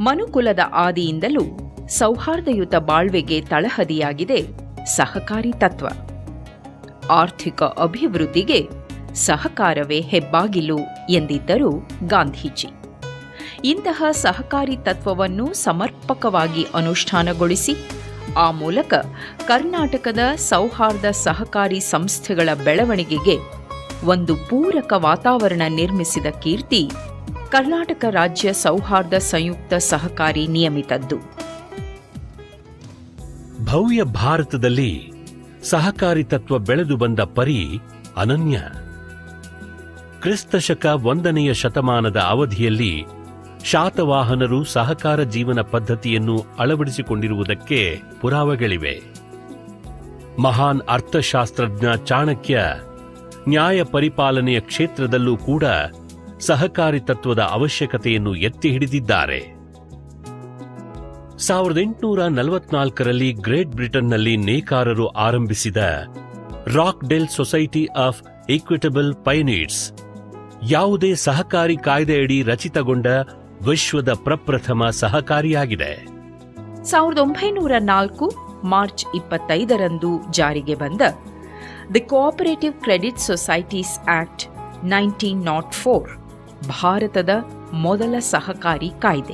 ಮನುಕುಲದ ಆದಿಯಿಂದಲೂ ಸೌಹಾರ್ದಯುತ ಬಾಳ್ವೆಗೆ ತಳಹದಿಯಾಗಿದೆ ಸಹಕಾರಿ ತತ್ವ ಆರ್ಥಿಕ ಅಭಿವೃದ್ಧಿಗೆ ಸಹಕಾರವೇ ಹೆಬ್ಬಾಗಿಲು ಎಂದಿದ್ದರು ಗಾಂಧೀಜಿ ಇಂತಹ ಸಹಕಾರಿ ತತ್ವವನ್ನು ಸಮರ್ಪಕವಾಗಿ ಅನುಷ್ಠಾನಗೊಳಿಸಿ ಆ ಮೂಲಕ ಕರ್ನಾಟಕದ ಸೌಹಾರ್ದ ಸಹಕಾರಿ ಸಂಸ್ಥೆಗಳ ಬೆಳವಣಿಗೆಗೆ ಒಂದು ಪೂರಕ ವಾತಾವರಣ ನಿರ್ಮಿಸಿದ ಕೀರ್ತಿ ಕರ್ನಾಟಕ ರಾಜ್ಯ ಸೌಹಾರ್ದ ಸಂಯುಕ್ತ ಸಹಕಾರಿ ನಿಯಮಿತದ್ದು ಭವ್ಯ ಭಾರತದಲ್ಲಿ ಸಹಕಾರಿ ತತ್ವ ಬೆಳೆದು ಬಂದ ಪರಿ ಅನನ್ಯ ಕ್ರಿಸ್ತಶಕ ಒಂದನೆಯ ಶತಮಾನದ ಅವಧಿಯಲ್ಲಿ ಶಾತವಾಹನರು ಸಹಕಾರ ಜೀವನ ಪದ್ಧತಿಯನ್ನು ಅಳವಡಿಸಿಕೊಂಡಿರುವುದಕ್ಕೆ ಪುರಾವೆಗಳಿವೆ ಮಹಾನ್ ಅರ್ಥಶಾಸ್ತ್ರಜ್ಞ ಚಾಣಕ್ಯ ನ್ಯಾಯ ಪರಿಪಾಲನೆಯ ಕ್ಷೇತ್ರದಲ್ಲೂ ಕೂಡ ಸಹಕಾರಿ ತತ್ವದ ಅವಶ್ಯಕತೆಯನ್ನು ಎತ್ತಿ ಹಿಡಿದಿದ್ದಾರೆ ಸಾವಿರದ ಎಂಟುನೂರ ನಲವತ್ನಾಲ್ಕರಲ್ಲಿ ಗ್ರೇಟ್ ಬ್ರಿಟನ್ನಲ್ಲಿ ನೇಕಾರರು ಆರಂಭಿಸಿದ Rochdale society of equitable pioneers ಯಾವುದೇ ಸಹಕಾರಿ ಕಾಯ್ದೆಯಡಿ ರಚಿತಗೊಂಡ ವಿಶ್ವದ ಪ್ರಪ್ರಥಮ ಸಹಕಾರಿಯಾಗಿದೆ ಸಾವಿರದ ಒಂಬೈನೂರ ನಾಲ್ಕು ಮಾರ್ಚ್ ಇಪ್ಪತ್ತೈದರಂದು ಜಾರಿಗೆ ಬಂದ the cooperative credit societies act nineteen nought four ಭಾರತದ ಮೊದಲ ಸಹಕಾರಿ ಕಾಯ್ದೆ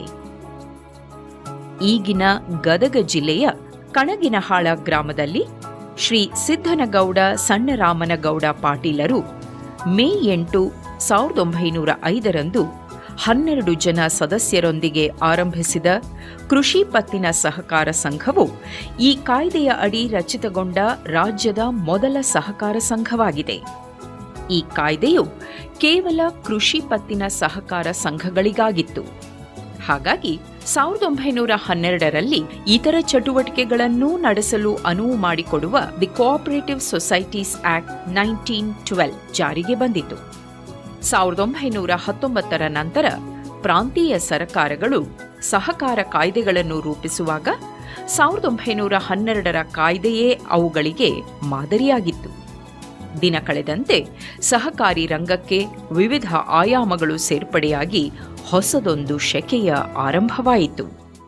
ಈಗಿನ ಗದಗ ಜಿಲ್ಲೆಯ ಕಣಗಿನಹಾಳ ಗ್ರಾಮದಲ್ಲಿ ಶ್ರೀ ಸಿದ್ದನಗೌಡ ಸಣ್ಣರಾಮನಗೌಡ ಪಾಟೀಲರು ಮೇ ಎಂಟು ಸಾವಿರದ ಒಂಬೈನೂರ ಐದರಂದು ಹನ್ನೆರಡು ಜನ ಸದಸ್ಯರೊಂದಿಗೆ ಆರಂಭಿಸಿದ ಕೃಷಿ ಪತ್ತಿನ ಸಹಕಾರ ಸಂಘವು ಈ ಕಾಯ್ದೆಯ ಅಡಿ ರಚಿತಗೊಂಡ ರಾಜ್ಯದ ಮೊದಲ ಸಹಕಾರ ಸಂಘವಾಗಿದೆ ಈ ಕಾಯ್ದೆಯು ಕೇವಲ ಕೃಷಿ ಪತ್ತಿನ ಸಹಕಾರ ಸಂಘಗಳಿಗಾಗಿತ್ತು ಹಾಗಾಗಿ ಸಾವಿರದ ಒಂಬೈನೂರ ಹನ್ನೆರಡರಲ್ಲಿ ಇತರ ಚಟುವಟಿಕೆಗಳನ್ನೂ ನಡೆಸಲು ಅನುವು ಮಾಡಿಕೊಡುವ the cooperative societies act nineteen twelve ಜಾರಿಗೆ ಬಂದಿತು ಸಾವಿರದ ಒಂಬೈನೂರ ಹತ್ತೊಂಬತ್ತರ ನಂತರ ಪ್ರಾಂತೀಯ ಸರ್ಕಾರಗಳು ಸಹಕಾರ ಕಾಯ್ದೆಗಳನ್ನು ರೂಪಿಸುವಾಗ ಸಾವಿರದ ಒಂಬೈನೂರ ಹನ್ನೆರಡರ ಕಾಯ್ದೆಯೇ ಅವುಗಳಿಗೆ ಮಾದರಿಯಾಗಿತ್ತು ದಿನ ಕಳೆದಂತೆ ಸಹಕಾರಿ ರಂಗಕ್ಕೆ ವಿವಿಧ ಆಯಾಮಗಳು ಸೇರ್ಪಡೆಯಾಗಿ ಹೊಸದೊಂದು ಶೆಕೆಯ ಆರಂಭವಾಯಿತು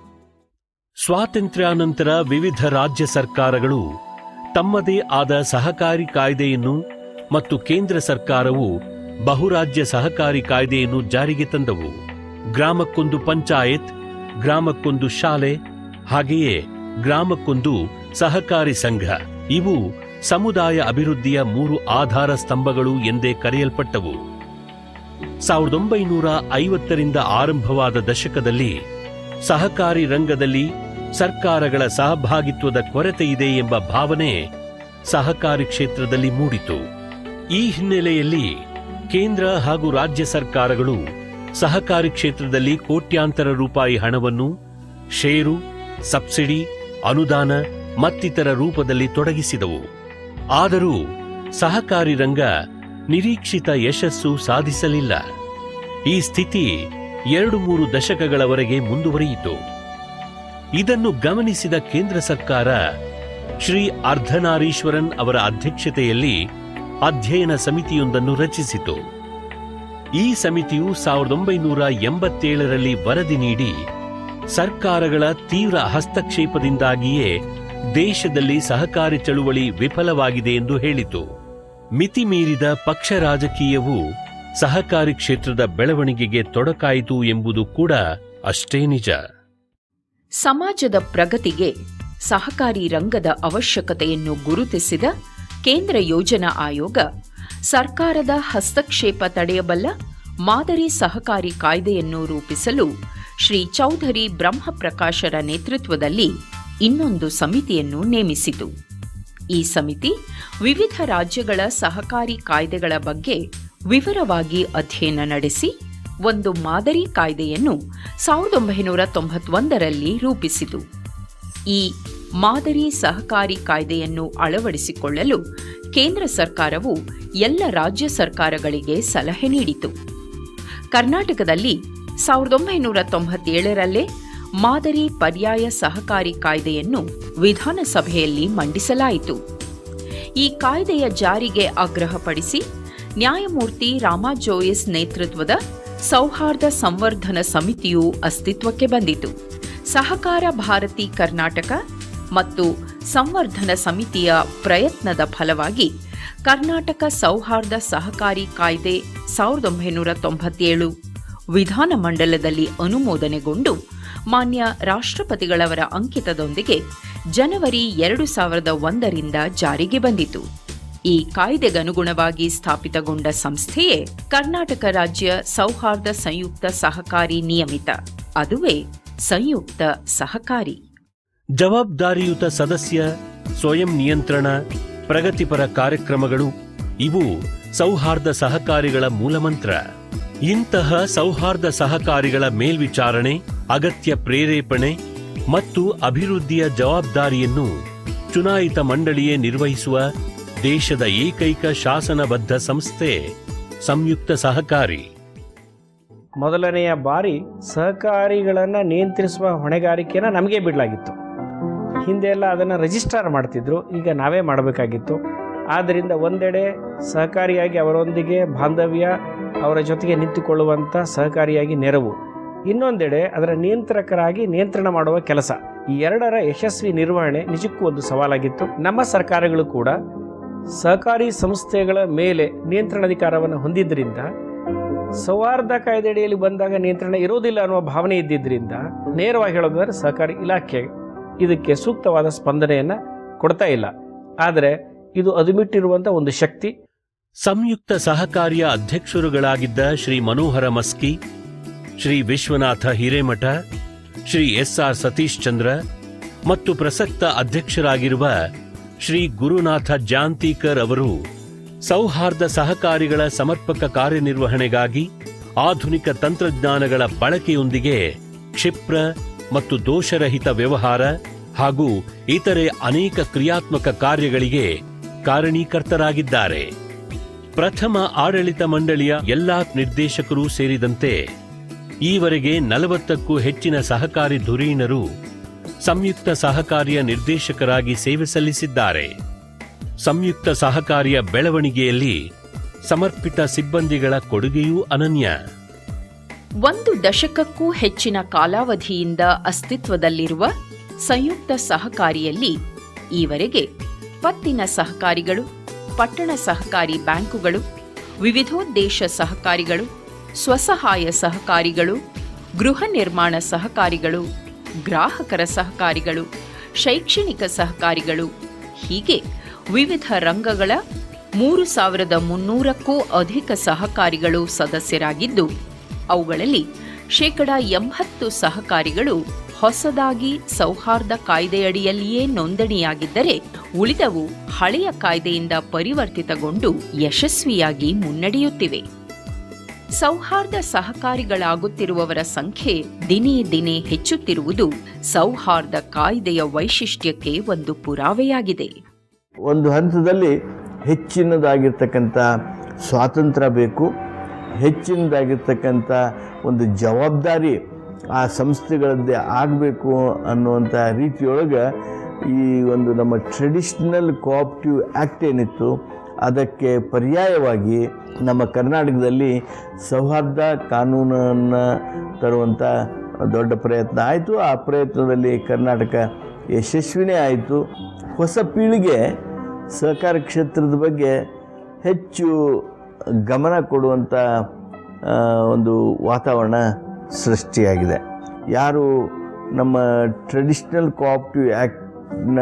ಸ್ವಾತಂತ್ರ್ಯಾನಂತರ ವಿವಿಧ ರಾಜ್ಯ ಸರ್ಕಾರಗಳು ತಮ್ಮದೇ ಆದ ಸಹಕಾರಿ ಕಾಯ್ದೆಯನ್ನು ಮತ್ತು ಕೇಂದ್ರ ಸರ್ಕಾರವು ಬಹುರಾಜ್ಯ ಸಹಕಾರಿ ಕಾಯ್ದೆಯನ್ನು ಜಾರಿಗೆ ತಂದವು ಗ್ರಾಮಕ್ಕೊಂದು ಪಂಚಾಯತ್ ಗ್ರಾಮಕ್ಕೊಂದು ಶಾಲೆ ಹಾಗೆಯೇ ಗ್ರಾಮಕ್ಕೊಂದು ಸಹಕಾರಿ ಸಂಘ ಇವು ಸಮುದಾಯ ಅಭಿವೃದ್ಧಿಯ ಮೂರು ಆಧಾರ ಸ್ತಂಭಗಳು ಎಂದೇ ಕರೆಯಲ್ಪಟ್ಟವು ಸಾವಿರದ ಒಂಬೈನೂರ ಐವತ್ತರಿಂದ ಆರಂಭವಾದ ದಶಕದಲ್ಲಿ ಸಹಕಾರಿ ರಂಗದಲ್ಲಿ ಸರ್ಕಾರಗಳ ಸಹಭಾಗಿತ್ವದ ಕೊರತೆಯಿದೆ ಎಂಬ ಭಾವನೆ ಸಹಕಾರಿ ಕ್ಷೇತ್ರದಲ್ಲಿ ಮೂಡಿತು ಈ ಹಿನ್ನೆಲೆಯಲ್ಲಿ ಕೇಂದ್ರ ಹಾಗೂ ರಾಜ್ಯ ಸರ್ಕಾರಗಳು ಸಹಕಾರಿ ಕ್ಷೇತ್ರದಲ್ಲಿ ಕೋಟ್ಯಾಂತರ ರೂಪಾಯಿ ಹಣವನ್ನು ಷೇರು ಸಬ್ಸಿಡಿ ಅನುದಾನ ಮತ್ತಿತರ ರೂಪದಲ್ಲಿ ತೊಡಗಿಸಿದವು ಆದರೂ ಸಹಕಾರಿ ರಂಗ ನಿರೀಕ್ಷಿತ ಯಶಸ್ಸು ಸಾಧಿಸಲಿಲ್ಲ ಈ ಸ್ಥಿತಿ ಎರಡು ಮೂರು ದಶಕಗಳವರೆಗೆ ಮುಂದುವರಿಯಿತು ಇದನ್ನು ಗಮನಿಸಿದ ಕೇಂದ್ರ ಸರ್ಕಾರ ಶ್ರೀ ಅರ್ಧನಾರೀಶ್ವರನ್ ಅವರ ಅಧ್ಯಕ್ಷತೆಯಲ್ಲಿ ಅಧ್ಯಯನ ಸಮಿತಿಯೊಂದನ್ನು ರಚಿಸಿತು ಈ ಸಮಿತಿಯು ಸಾವಿರದ ಒಂಬೈನೂರ ಎಂಬತ್ತೇಳರಲ್ಲಿ ವರದಿ ನೀಡಿ ಸರ್ಕಾರಗಳ ತೀವ್ರ ಹಸ್ತಕ್ಷೇಪದಿಂದಾಗಿಯೇ ದೇಶದಲ್ಲಿ ಸಹಕಾರಿ ಚಳುವಳಿ ವಿಫಲವಾಗಿದೆ ಎಂದು ಹೇಳಿತು ಮಿತಿ ಮೀರಿದ ಪಕ್ಷ ರಾಜಕೀಯವು ಸಹಕಾರಿ ಕ್ಷೇತ್ರದ ಬೆಳವಣಿಗೆಗೆ ತೊಡಕಾಯಿತು ಎಂಬುದು ಕೂಡ ಅಷ್ಟೇ ನಿಜ ಸಮಾಜದ ಪ್ರಗತಿಗೆ ಸಹಕಾರಿ ರಂಗದ ಅವಶ್ಯಕತೆಯನ್ನು ಗುರುತಿಸಿದ ಕೇಂದ್ರ ಯೋಜನಾ ಆಯೋಗ ಸರ್ಕಾರದ ಹಸ್ತಕ್ಷೇಪ ತಡೆಯಬಲ್ಲ ಮಾದರಿ ಸಹಕಾರಿ ಕಾಯ್ದೆಯನ್ನು ರೂಪಿಸಲು ಶ್ರೀ ಚೌಧರಿ ಬ್ರಹ್ಮಪ್ರಕಾಶರ ನೇತೃತ್ವದಲ್ಲಿ ಇನ್ನೊಂದು ಸಮಿತಿಯನ್ನು ನೇಮಿಸಿತು ಈ ಸಮಿತಿ ವಿವಿಧ ರಾಜ್ಯಗಳ ಸಹಕಾರಿ ಕಾಯ್ದೆಗಳ ಬಗ್ಗೆ ವಿವರವಾಗಿ ಅಧ್ಯಯನ ನಡೆಸಿ ಒಂದು ಮಾದರಿ ಕಾಯ್ದೆಯನ್ನು ಸಾವಿರದ ಒಂಬೈನೂರ ತೊಂಬತ್ತೊಂದರಲ್ಲಿ ರೂಪಿಸಿತು ಈ ಮಾದರಿ ಸಹಕಾರಿ ಕಾಯ್ದೆಯನ್ನು ಅಳವಡಿಸಿಕೊಳ್ಳಲು ಕೇಂದ್ರ ಸರ್ಕಾರವು ಎಲ್ಲ ರಾಜ್ಯ ಸರ್ಕಾರಗಳಿಗೆ ಸಲಹೆ ನೀಡಿತು ಕರ್ನಾಟಕದಲ್ಲಿ ಸಾವಿರದ ಒಂಬೈನೂರ ತೊಂಬತ್ತೇಳರಲ್ಲೇ ಮಾದರಿ ಪರ್ಯಾಯ ಸಹಕಾರಿ ಕಾಯ್ದೆಯನ್ನು ವಿಧಾನಸಭೆಯಲ್ಲಿ ಮಂಡಿಸಲಾಯಿತು ಈ ಕಾಯ್ದೆಯ ಜಾರಿಗೆ ಆಗ್ರಹಪಡಿಸಿ ನ್ಯಾಯಮೂರ್ತಿ ರಾಮಾ ಜೋಯಿಸ್ ನೇತೃತ್ವದ ಸೌಹಾರ್ದ ಸಂವರ್ಧನ ಸಮಿತಿಯು ಅಸ್ತಿತ್ವಕ್ಕೆ ಬಂದಿತು ಸಹಕಾರ ಭಾರತಿ ಕರ್ನಾಟಕ ಮತ್ತು ಸಂವರ್ಧನ ಸಮಿತಿಯ ಪ್ರಯತ್ನದ ಫಲವಾಗಿ ಕರ್ನಾಟಕ ಸೌಹಾರ್ದ ಸಹಕಾರಿ ಕಾಯ್ದೆ ಸಾವಿರದ ಒಂಬೈನೂರ ತೊಂಬತ್ತೇಳು ವಿಧಾನಮಂಡಲದಲ್ಲಿ ಅನುಮೋದನೆಗೊಂಡು ಮಾನ್ಯ ರಾಷ್ಟ್ರಪತಿಗಳವರ ಅಂಕಿತದೊಂದಿಗೆ ಜನವರಿ ಎರಡು ಸಾವಿರದ ಒಂದರಿಂದ ಜಾರಿಗೆ ಬಂದಿತು ಈ ಕಾಯ್ದೆಗನುಗುಣವಾಗಿ ಸ್ಥಾಪಿತಗೊಂಡ ಸಂಸ್ಥೆಯೇ ಕರ್ನಾಟಕ ರಾಜ್ಯ ಸೌಹಾರ್ದ ಸಂಯುಕ್ತ ಸಹಕಾರಿ ನಿಯಮಿತ ಅದುವೇ ಸಂಯುಕ್ತ ಸಹಕಾರಿ ಜವಾಬ್ದಾರಿಯುತ ಸದಸ್ಯ ಸ್ವಯಂ ನಿಯಂತ್ರಣ ಪ್ರಗತಿಪರ ಕಾರ್ಯಕ್ರಮಗಳು ಇವು ಸೌಹಾರ್ದ ಸಹಕಾರಿಗಳ ಮೂಲಮಂತ್ರ ಇಂತಹ ಸೌಹಾರ್ದ ಸಹಕಾರಿಗಳ ಮೇಲ್ವಿಚಾರಣೆ ಅಗತ್ಯ ಪ್ರೇರೇಪಣೆ ಮತ್ತು ಅಭಿವೃದ್ಧಿಯ ಜವಾಬ್ದಾರಿಯನ್ನು ಚುನಾಯಿತ ಮಂಡಳಿಯೇ ನಿರ್ವಹಿಸುವ ದೇಶದ ಏಕೈಕ ಶಾಸನಬದ್ಧ ಸಂಸ್ಥೆ ಸಂಯುಕ್ತ ಸಹಕಾರಿ ಮೊದಲನೆಯ ಬಾರಿ ಸಹಕಾರಿಗಳನ್ನು ನಿಯಂತ್ರಿಸುವ ಹೊಣೆಗಾರಿಕೆಯನ್ನು ನಮಗೆ ಬಿಡಲಾಗಿತ್ತು ಹಿಂದೆ ಎಲ್ಲ ಅದನ್ನು ರಿಜಿಸ್ಟರ್ ಮಾಡ್ತಿದ್ರು ಈಗ ನಾವೇ ಮಾಡಬೇಕಾಗಿತ್ತು ಆದ್ದರಿಂದ ಒಂದೆಡೆ ಸಹಕಾರಿಯಾಗಿ ಅವರೊಂದಿಗೆ ಬಾಂಧವ್ಯ ಅವರ ಜೊತೆಗೆ ನಿಂತುಕೊಳ್ಳುವಂಥ ಸಹಕಾರಿಯಾಗಿ ನೆರವು ಇನ್ನೊಂದೆಡೆ ಅದರ ನಿಯಂತ್ರಕರಾಗಿ ನಿಯಂತ್ರಣ ಮಾಡುವ ಕೆಲಸ ಈ ಎರಡರ ಯಶಸ್ವಿ ನಿರ್ವಹಣೆ ನಿಜಕ್ಕೂ ಒಂದು ಸವಾಲಾಗಿತ್ತು ನಮ್ಮ ಸರ್ಕಾರಗಳು ಕೂಡ ಸಹಕಾರಿ ಸಂಸ್ಥೆಗಳ ಮೇಲೆ ನಿಯಂತ್ರಣಾಧಿಕಾರವನ್ನು ಹೊಂದಿದ್ದರಿಂದ ಸೌಹಾರ್ದ ಕಾಯ್ದೆಯಡಿಯಲ್ಲಿ ಬಂದಾಗ ನಿಯಂತ್ರಣ ಇರೋದಿಲ್ಲ ಅನ್ನುವ ಭಾವನೆ ಇದ್ದಿದ್ದರಿಂದ ನೇರವಾಗಿ ಹೇಳೋದಾದ್ರೆ ಸಹಕಾರಿ ಇಲಾಖೆ ಇದಕ್ಕೆ ಸೂಕ್ತವಾದ ಸ್ಪಂದನೆಯನ್ನು ಕೊಡ್ತಾ ಇಲ್ಲ ಆದರೆ ಇದು ಅದುಮಿಟ್ಟಿರುವಂಥ ಒಂದು ಶಕ್ತಿ ಸಂಯುಕ್ತ ಸಹಕಾರಿಯ ಅಧ್ಯಕ್ಷರುಗಳಾಗಿದ್ದ ಶ್ರೀ ಮನೋಹರ ಮಸ್ಕಿ ಶ್ರೀ ವಿಶ್ವನಾಥ ಹಿರೇಮಠ ಶ್ರೀ ಎಸ್ಆರ್ ಸತೀಶ್ ಚಂದ್ರ ಮತ್ತು ಪ್ರಸಕ್ತ ಅಧ್ಯಕ್ಷರಾಗಿರುವ ಶ್ರೀ ಗುರುನಾಥ ಜಾಂತೀಕರ್ ಅವರು ಸೌಹಾರ್ದ ಸಹಕಾರಿಗಳ ಸಮರ್ಪಕ ಕಾರ್ಯನಿರ್ವಹಣೆಗಾಗಿ ಆಧುನಿಕ ತಂತ್ರಜ್ಞಾನಗಳ ಬಳಕೆಯೊಂದಿಗೆ ಕ್ಷಿಪ್ರ ಮತ್ತು ದೋಷರಹಿತ ವ್ಯವಹಾರ ಹಾಗೂ ಇತರೆ ಅನೇಕ ಕ್ರಿಯಾತ್ಮಕ ಕಾರ್ಯಗಳಿಗೆ ಕಾರಣೀಕರ್ತರಾಗಿದ್ದಾರೆ ಪ್ರಥಮ ಆಡಳಿತ ಮಂಡಳಿಯ ಎಲ್ಲಾ ನಿರ್ದೇಶಕರು ಸೇರಿದಂತೆ ಈವರೆಗೆ ನಲವತ್ತಕ್ಕೂ ಹೆಚ್ಚಿನ ಸಹಕಾರಿ ಧುರೀಣರು ಸಂಯುಕ್ತ ಸಹಕಾರಿಯ ನಿರ್ದೇಶಕರಾಗಿ ಸೇವೆ ಸಲ್ಲಿಸಿದ್ದಾರೆ ಸಂಯುಕ್ತ ಸಹಕಾರಿಯ ಬೆಳವಣಿಗೆಯಲ್ಲಿ ಸಮರ್ಪಿತ ಸಿಬ್ಬಂದಿಗಳ ಕೊಡುಗೆಯೂ ಅನನ್ಯ ಒಂದು ದಶಕಕ್ಕೂ ಹೆಚ್ಚಿನ ಕಾಲಾವಧಿಯಿಂದ ಅಸ್ತಿತ್ವದಲ್ಲಿರುವ ಸಂಯುಕ್ತ ಸಹಕಾರಿಯಲ್ಲಿ ಈವರೆಗೆ ಪತ್ತಿನ ಸಹಕಾರಿಗಳು ಪಟ್ಟಣ ಸಹಕಾರಿ ಬ್ಯಾಂಕುಗಳು ವಿವಿಧೋದ್ದೇಶ ಸಹಕಾರಿಗಳು ಸ್ವಸಹಾಯ ಸಹಕಾರಿಗಳು ಗೃಹ ನಿರ್ಮಾಣ ಸಹಕಾರಿಗಳು ಗ್ರಾಹಕರ ಸಹಕಾರಿಗಳು ಶೈಕ್ಷಣಿಕ ಸಹಕಾರಿಗಳು ಹೀಗೆ ವಿವಿಧ ರಂಗಗಳ ಮೂರು ಸಾವಿರದ ಮುನ್ನೂರಕ್ಕೂ ಅಧಿಕ ಸಹಕಾರಿಗಳು ಸದಸ್ಯರಾಗಿದ್ದು ಅವುಗಳಲ್ಲಿ ಶೇಕಡ ಎಂಬತ್ತು ಸಹಕಾರಿಗಳು ಹೊಸದಾಗಿ ಸೌಹಾರ್ದ ಕಾಯ್ದೆಯಡಿಯಲ್ಲಿಯೇ ನೋಂದಣಿಯಾಗಿದ್ದರೆ ಉಳಿದವು ಹಳೆಯ ಕಾಯ್ದೆಯಿಂದ ಪರಿವರ್ತಿತಗೊಂಡು ಯಶಸ್ವಿಯಾಗಿ ಮುನ್ನಡೆಯುತ್ತಿವೆ ಸೌಹಾರ್ದ ಸಹಕಾರಿಗಳಾಗುತ್ತಿರುವವರ ಸಂಖ್ಯೆ ದಿನೇ ದಿನೇ ಹೆಚ್ಚುತ್ತಿರುವುದು ಸೌಹಾರ್ದ ಕಾಯ್ದೆಯ ವೈಶಿಷ್ಟ್ಯಕ್ಕೆ ಒಂದು ಪುರಾವೆಯಾಗಿದೆ ಒಂದು ಹಂತದಲ್ಲಿ ಹೆಚ್ಚಿನದಾಗಿರ್ತಕ್ಕಂಥ ಸ್ವಾತಂತ್ರ್ಯ ಬೇಕು ಹೆಚ್ಚಿನದಾಗಿರ್ತಕ್ಕಂಥ ಒಂದು ಜವಾಬ್ದಾರಿ ಆ ಸಂಸ್ಥೆಗಳದ್ದೇ ಆಗಬೇಕು ಅನ್ನುವಂಥ ರೀತಿಯೊಳಗೆ ಈ ಒಂದು ನಮ್ಮ ಟ್ರೆಡಿಷ್ನಲ್ ಕೋಆಪ್ಟಿವ್ ಆ್ಯಕ್ಟ್ ಏನಿತ್ತು ಅದಕ್ಕೆ ಪರ್ಯಾಯವಾಗಿ ನಮ್ಮ ಕರ್ನಾಟಕದಲ್ಲಿ ಸೌಹಾರ್ದ ಕಾನೂನನ್ನು ತರುವಂಥ ದೊಡ್ಡ ಪ್ರಯತ್ನ ಆಯಿತು ಆ ಪ್ರಯತ್ನದಲ್ಲಿ ಕರ್ನಾಟಕ ಯಶಸ್ವಿನೇ ಆಯಿತು ಹೊಸ ಪೀಳಿಗೆ ಸಹಕಾರ ಕ್ಷೇತ್ರದ ಬಗ್ಗೆ ಹೆಚ್ಚು ಗಮನ ಕೊಡುವಂಥ ಆ, ಒಂದು ವಾತಾವರಣ ಸೃಷ್ಟಿಯಾಗಿದೆ ಯಾರು ನಮ್ಮ ಟ್ರೆಡಿಷ್ನಲ್ ಕೋಆಪ್ಟಿವ್ ಆ್ಯಕ್ಟ್ನ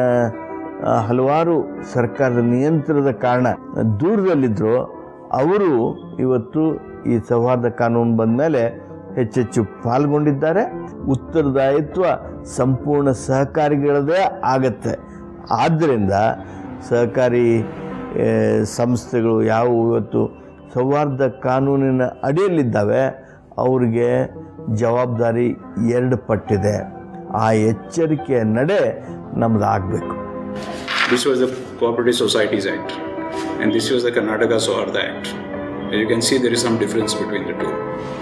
ಹಲವಾರು ಸರ್ಕಾರದ ನಿಯಂತ್ರಣದ ಕಾರಣ ದೂರದಲ್ಲಿದ್ದರು ಅವರು ಇವತ್ತು ಈ ಸೌಹಾರ್ದ ಕಾನೂನು ಬಂದ ಮೇಲೆ ಹೆಚ್ಚೆಚ್ಚು ಪಾಲ್ಗೊಂಡಿದ್ದಾರೆ ಉತ್ತರದಾಯಿತ್ವ ಸಂಪೂರ್ಣ ಸಹಕಾರಿಗಳದೇ ಆಗತ್ತೆ ಆದ್ದರಿಂದ ಸಹಕಾರಿ ಆ, ಸಂಸ್ಥೆಗಳು ಯಾವುವು ಇವತ್ತು ಸೌಹಾರ್ದ ಕಾನೂನಿನ ಅಡಿಯಲ್ಲಿದ್ದಾವೆ ಅವರಿಗೆ ಜವಾಬ್ದಾರಿ ಎರಡು ಪಟ್ಟಿದೆ ಆ ಎಚ್ಚರಿಕೆಯ ನಡೆ ನಮ್ದು ಆಗಬೇಕು This was the Cooperative Societies Act, and this was the Karnataka Saurda Act. As you can see, there is some difference between the two.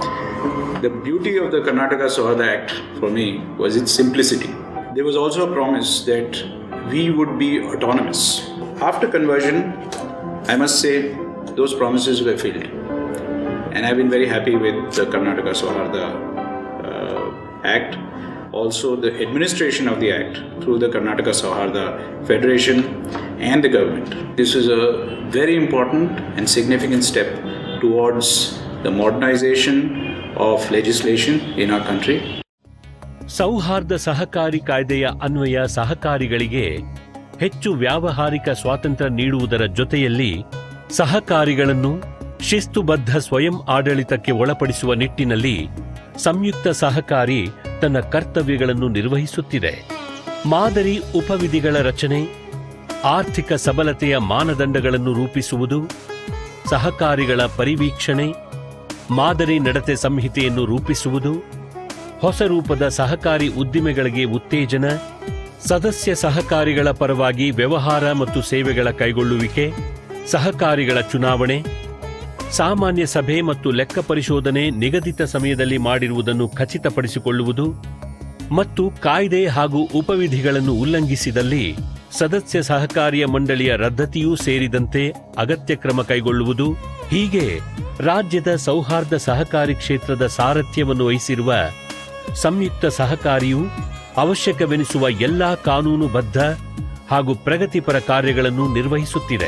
The beauty of the Karnataka Saurda Act for me was its simplicity. There was also a promise that we would be autonomous. After conversion, I must say those promises were filled. and I've been very happy with the Karnataka Soharda uh, Act. Also, the administration of the Act through the Karnataka Soharda Federation and the government. This is a very important and significant step towards the modernization of legislation in our country. ಸೌಹಾರ್ದ ಸಹಕಾರಿ ಕಾಯ್ದೆಯ ಅನ್ವಯ ಸಹಕಾರಿಗಳಿಗೆ ಹೆಚ್ಚು ವ್ಯಾವಹಾರಿಕ ಸ್ವಾತಂತ್ರ್ಯ ನೀಡುವುದರ ಜೊತೆಯಲ್ಲಿ ಸಹಕಾರಿಗಳನ್ನು ಶಿಸ್ತುಬದ್ಧ ಸ್ವಯಂ ಆಡಳಿತಕ್ಕೆ ಒಳಪಡಿಸುವ ನಿಟ್ಟಿನಲ್ಲಿ ಸಂಯುಕ್ತ ಸಹಕಾರಿ ತನ್ನ ಕರ್ತವ್ಯಗಳನ್ನು ನಿರ್ವಹಿಸುತ್ತಿದೆ ಮಾದರಿ ಉಪವಿಧಿಗಳ ರಚನೆ ಆರ್ಥಿಕ ಸಬಲತೆಯ ಮಾನದಂಡಗಳನ್ನು ರೂಪಿಸುವುದು ಸಹಕಾರಿಗಳ ಪರಿವೀಕ್ಷಣೆ ಮಾದರಿ ನಡತೆ ಸಂಹಿತೆಯನ್ನು ರೂಪಿಸುವುದು ಹೊಸ ರೂಪದ ಸಹಕಾರಿ ಉದ್ದಿಮೆಗಳಿಗೆ ಉತ್ತೇಜನ ಸದಸ್ಯ ಸಹಕಾರಿಗಳ ಪರವಾಗಿ ವ್ಯವಹಾರ ಮತ್ತು ಸೇವೆಗಳ ಕೈಗೊಳ್ಳುವಿಕೆ ಸಹಕಾರಿಗಳ ಚುನಾವಣೆ ಸಾಮಾನ್ಯ ಸಭೆ ಮತ್ತು ಲೆಕ್ಕ ಪರಿಶೋಧನೆ ನಿಗದಿತ ಸಮಯದಲ್ಲಿ ಮಾಡಿರುವುದನ್ನು ಖಚಿತಪಡಿಸಿಕೊಳ್ಳುವುದು ಮತ್ತು ಕಾಯ್ದೆ ಹಾಗೂ ಉಪವಿಧಿಗಳನ್ನು ಉಲ್ಲಂಘಿಸಿದಲ್ಲಿ ಸದಸ್ಯ ಸಹಕಾರಿಯ ಮಂಡಳಿಯ ರದ್ದತಿಯೂ ಸೇರಿದಂತೆ ಅಗತ್ಯ ಕ್ರಮ ಕೈಗೊಳ್ಳುವುದು ಹೀಗೆ ರಾಜ್ಯದ ಸೌಹಾರ್ದ ಸಹಕಾರಿ ಕ್ಷೇತ್ರದ ಸಾರಥ್ಯವನ್ನು ವಹಿಸಿರುವ ಸಂಯುಕ್ತ ಸಹಕಾರಿಯು ಅವಶ್ಯಕವೆನಿಸುವ ಎಲ್ಲಾ ಕಾನೂನುಬದ್ಧ ಹಾಗೂ ಪ್ರಗತಿಪರ ಕಾರ್ಯಗಳನ್ನು ನಿರ್ವಹಿಸುತ್ತಿದೆ